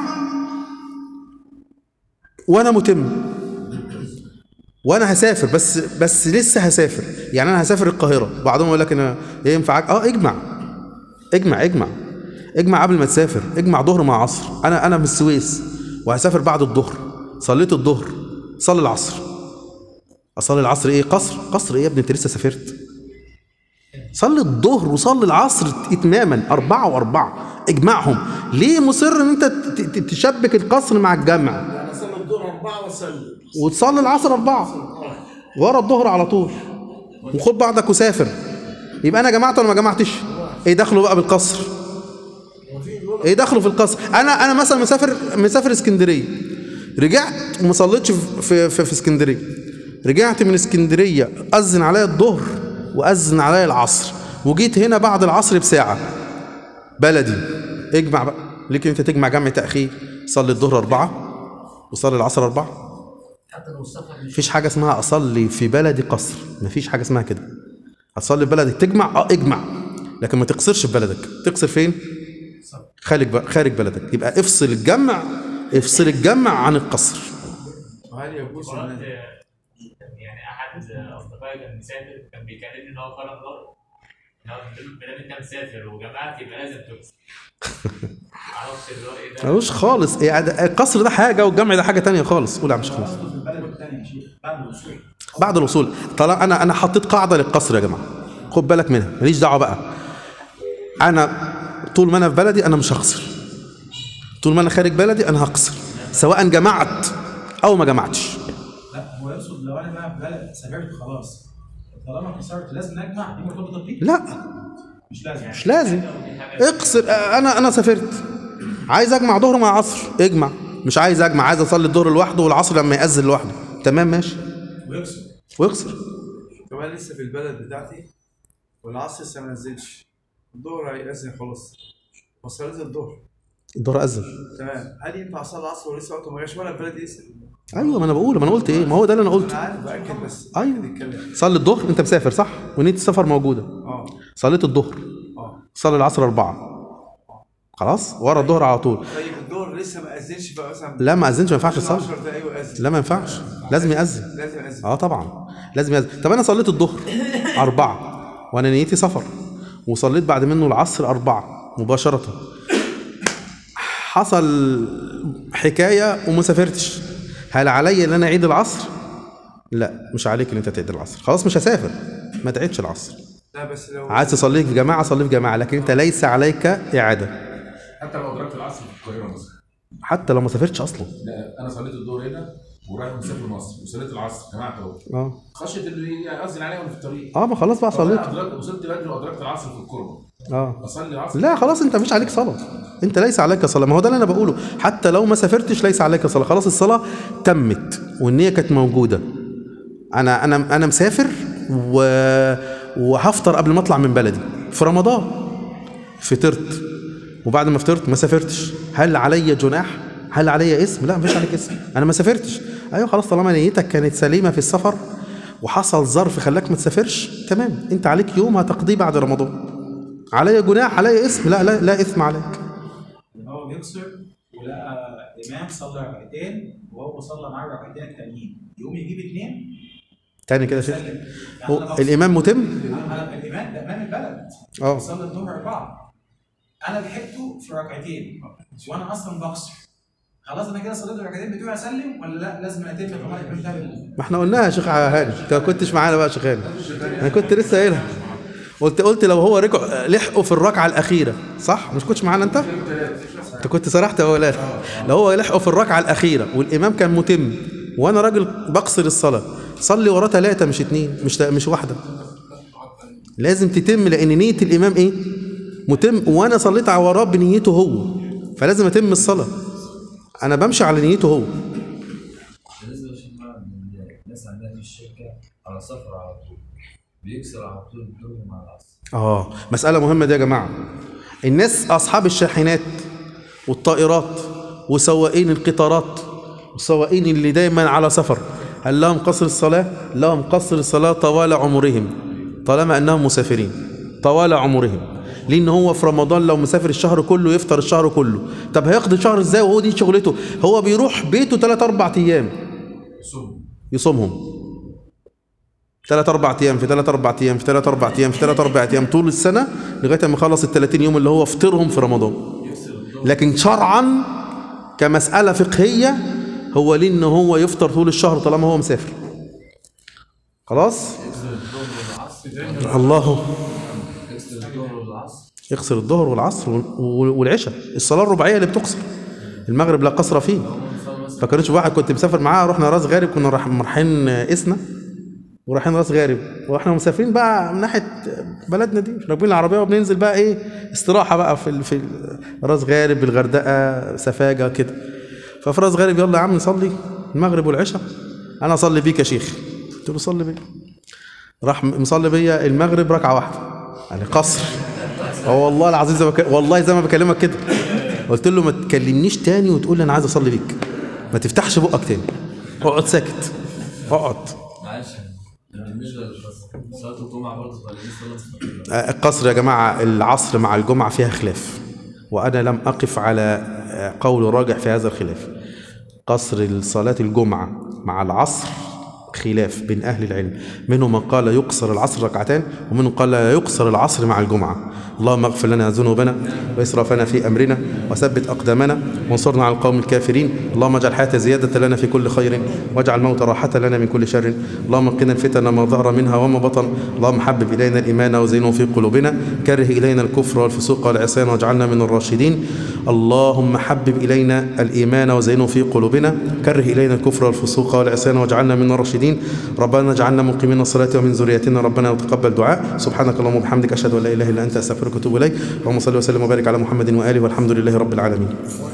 وأنا متم وأنا هسافر بس بس لسه هسافر يعني أنا هسافر القاهرة بعضهم يقول لك أنا ينفع أه اجمع اجمع اجمع اجمع قبل ما تسافر اجمع ظهر مع عصر انا انا من السويس وهسافر بعد الظهر صليت الظهر صلي العصر اصلي العصر ايه قصر قصر ايه يا ابني انت لسه سافرت صلي الظهر وصلي العصر اتماما أربعة وأربعة اجمعهم ليه مصر ان انت ت- ت- تشبك القصر مع الجمع
يعني اصلي الظهر اربعه واسلم
وتصلي العصر أربعة ورا الظهر على طول وخد بعضك وسافر يبقى أنا جمعت ولا ما جمعتش؟ إيه دخله بقى بالقصر؟ إيه دخله في القصر؟ أنا أنا مثلا مسافر مسافر اسكندرية رجعت وما صليتش في في, في, في اسكندرية رجعت من اسكندرية أذن عليا الظهر وأذن عليا العصر وجيت هنا بعد العصر بساعة بلدي اجمع بقى ليك انت تجمع جمع تاخير صلي الظهر اربعه وصلي العصر اربعه
حتى لو السفر مش
مفيش حاجه اسمها اصلي في بلدي قصر مفيش حاجه اسمها كده هتصلي في بلدك تجمع اه اجمع لكن ما تقصرش في بلدك تقصر فين خارج ب- خارج بلدك يبقى افصل الجمع افصل الجمع عن القصر
وهل يجوز
قرأت
ان
يعني احد اصدقائي كان مسافر كان بيكلمني ان هو قرأ نظر ان هو ما دام انت مسافر وجمعت يبقى لازم تقصر معرفش اللي هو ايه ده
ملوش خالص إيه ده- القصر ده حاجه والجمع ده حاجه تانية خالص قول يا عم شيخ ناصر.
برضه في البلد الثانيه يا شيخ بعد الوصول
بعد الوصول طالما انا انا حطيت قاعده للقصر يا جماعه خد بالك منها ماليش دعوه بقى انا طول ما انا في بلدي انا مش هقصر طول ما انا خارج بلدي انا هقصر سواء جمعت او ما جمعتش
لا هو يقصد لو انا بقى في بلد سافرت خلاص طالما كسرت لازم اجمع دي مرتبطه بيه
لا
مش لازم
مش لازم اقصر انا انا سافرت عايز اجمع ظهر مع عصر اجمع مش عايز اجمع عايز اصلي الظهر لوحده والعصر لما يأذن لوحده تمام ماشي
ويقصد
واقصر
طب انا لسه في البلد بتاعتي والعصر لسه ما نزلش الظهر هيأذن خلاص وصلت الظهر
الظهر أذن
تمام هل ينفع اصلي العصر ولسه وقته ما جاش ولا البلد لسه؟
ايوه ما انا بقول ما انا قلت ايه ما هو ده اللي انا
انا
قلته
عارف باكد بس
أيوة.
نتكلم
صلي الظهر انت مسافر صح ونيه السفر موجوده
اه
صليت الظهر
اه
صلي العصر أربعة خلاص ورا الظهر على طول
طيب الظهر لسه ما اذنش بقى مثلا
لا ما أذنش ما ينفعش تصلي
10 دقايق واذن
لا ما ينفعش لازم يأذن
لازم اذن
اه طبعا لازم يأذن طب انا صليت الظهر أربعة وانا نيتي سفر وصليت بعد منه العصر أربعة مباشرة حصل حكاية وما سافرتش هل علي ان انا اعيد العصر لا مش عليك ان انت تعيد العصر خلاص مش هسافر ما تعيدش العصر
لا بس لو
عايز تصلي في جماعة صلي في جماعة لكن انت ليس عليك إعادة
حتى لو ادركت العصر في القاهره مثلا
حتى لو ما سافرتش اصلا
لا انا صليت الظهر هنا ورايح مسافر مصر وصليت العصر جماعه اهو
اه
خشيه اللي يأذن عليا وانا في الطريق
اه ما خلاص بقى
طب أنا
صليت
أدركت وصلت بدري وادركت العصر في القرب
اه
اصلي العصر
لا خلاص انت مش عليك صلاه انت ليس عليك صلاه ما هو ده اللي انا بقوله حتى لو ما سافرتش ليس عليك صلاه خلاص الصلاه تمت والنيه كانت موجوده انا انا انا مسافر و... وهفطر قبل ما اطلع من بلدي في رمضان فطرت وبعد ما فطرت ما سافرتش هل علي جناح هل علي اسم لا مفيش عليك اسم انا ما سافرتش ايوه خلاص طالما نيتك كانت سليمه في السفر وحصل ظرف خلاك ما تسافرش تمام انت عليك يوم هتقضيه بعد رمضان علي جناح علي اسم لا لا لا اثم عليك
ان هو بيقصر ولقى امام صلى ركعتين وهو صلى معاه الركعتين التانيين يقوم يجيب اثنين
تاني كده يا شيخ
يسلم يعني
هو
أنا بقصر.
الامام متم
انا الامام ده امام البلد
اه
صلى الظهر اربعه انا لحقته في ركعتين وانا اصلا بقصر خلاص انا كده صليت الركعتين بتوعي اسلم ولا لا لازم اتم طبعا الامام ده
ما احنا قلناها يا شيخ هاني انت ما كنتش معانا بقى يا شيخ هاني انا كنت لسه قايلها قلت قلت لو هو رجع لحقه في الركعه الاخيره صح مش كنتش معانا انت انت كنت سرحت يا ولاد لو هو لحقه في الركعه الاخيره والامام كان متم وانا راجل بقصر الصلاه صلي وراه ثلاثه مش اتنين مش مش واحده لازم تتم لان نيه الامام ايه متم وانا صليت على وراه بنيته هو فلازم اتم الصلاه انا بمشي على نيته هو
بالنسبه للشمال الناس عندها في الشركه على سفر على طول بيكسر على طول الظهر مع العصر
اه مسألة مهمة دي يا جماعة الناس أصحاب الشاحنات والطائرات وسواقين القطارات والسواقين اللي دايما على سفر هل لهم قصر الصلاة؟ لهم قصر الصلاة طوال عمرهم طالما أنهم مسافرين طوال عمرهم لأن هو في رمضان لو مسافر الشهر كله يفطر الشهر كله طب هيقضي الشهر ازاي وهو دي شغلته هو بيروح بيته 3 4 أيام يصومهم ثلاث اربع ايام في ثلاث اربع ايام في ثلاث اربع ايام في ثلاث اربع ايام طول السنه لغايه ما يخلص ال 30 يوم اللي هو فطرهم في رمضان لكن شرعا كمساله فقهيه هو ليه ان هو يفطر طول الشهر طالما هو مسافر خلاص الله
يكسر الظهر والعصر
يقصر الظهر والعصر وال- والعشاء الصلاه الرباعيه اللي بتقصر المغرب لا قصر فيه فكانش واحد كنت مسافر معاه رحنا راس غارب كنا رايح- رايحين اسنا ورايحين راس غارب واحنا مسافرين بقى من ناحيه بلدنا دي راكبين العربيه وبننزل بقى ايه استراحه بقى في ال- في ال- راس غارب الغردقه سفاجه كده ففي راس غارب يلا يا عم نصلي المغرب والعشاء انا اصلي بيك يا شيخ قلت له صلي بيا راح مصلي بيا المغرب ركعه واحده يعني قصر اه والله العظيم زي ما بك... والله زي ما بكلمك كده قلت له ما تكلمنيش تاني وتقول لي انا عايز اصلي بيك ما تفتحش بقك تاني اقعد ساكت اقعد
معلش بالنسبه لصلاه الجمعه برضه ولا دي صلاه مستقله؟
آه، القصر يا جماعة العصر مع الجمعة فيها خلاف وأنا لم أقف على آه، قول راجح في هذا الخلاف قصر صلاة الجمعة مع العصر خلاف بين أهل العلم منهم من قال يقصر العصر ركعتان ومنهم قال لا يقصر العصر مع الجمعة اللهم اغفر لنا ذنوبنا وإسرافنا في أمرنا وثبت أقدامنا وانصرنا على القوم الكافرين اللهم اجعل الحياة زيادة لنا في كل خير واجعل الموت راحة لنا من كل شر اللهم قنا الفتن ما ظهر منها وما بطن اللهم حبب إلينا الإيمان وزينه في قلوبنا كره إلينا الكفر والفسوق والعصيان واجعلنا من الراشدين اللهم حبب إلينا الإيمان وزينه في قلوبنا كره إلينا الكفر والفسوق والعصيان واجعلنا من الراشدين ربنا اجعلنا مقيمين الصلاة ومن ذريتنا ربنا وتقبل دعاء سبحانك اللهم وبحمدك أشهد أن لا إله إلا أنت أستغفرك وأتوب إليك اللهم صل وسلم وبارك على محمد وآله والحمد لله رب العالمين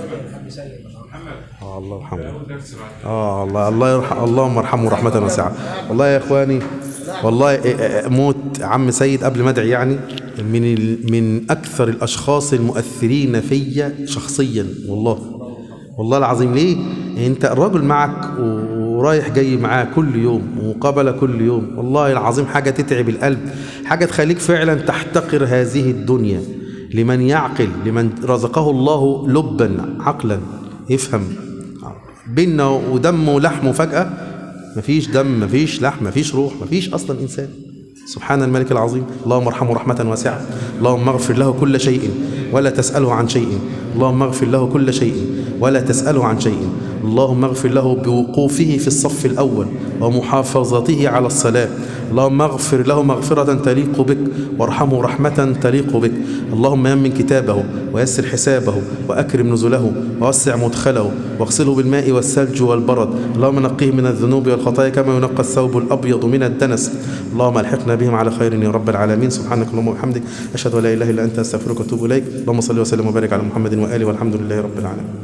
آه الله يرحمه
اول درس بعد
اه الله الله يرحم اللهم ارحمه رحمة واسعة والله يا اخواني والله إيه، إيه، موت عم سيد قبل ما ادعي يعني من ال- من اكثر الاشخاص المؤثرين فيا شخصيا والله والله العظيم ليه انت الراجل معك ورايح جاي معاه كل يوم ومقابله كل يوم والله العظيم حاجه تتعب القلب حاجه تخليك فعلا تحتقر هذه الدنيا لمن يعقل لمن رزقه الله لبا عقلا يفهم بينا ودم ولحم وفجأة مفيش دم مفيش لحم مفيش روح مفيش أصلا إنسان سبحان الملك العظيم اللهم ارحمه رحمة واسعة اللهم اغفر له كل شيء ولا تسأله عن شيء اللهم اغفر له كل شيء ولا تسأله عن شيء اللهم اغفر له بوقوفه في الصف الأول ومحافظته على الصلاة اللهم اغفر له مغفرة تليق بك وارحمه رحمة تليق بك اللهم يمن كتابه ويسر حسابه وأكرم نزله ووسع مدخله واغسله بالماء والثلج والبرد اللهم نقيه من الذنوب والخطايا كما ينقى الثوب الأبيض من الدنس اللهم الحقنا بهم على خير يا رب العالمين سبحانك اللهم وبحمدك أشهد أن لا إله إلا أنت أستغفرك وأتوب إليك اللهم صل وسلم وبارك على محمد وآله والحمد لله رب العالمين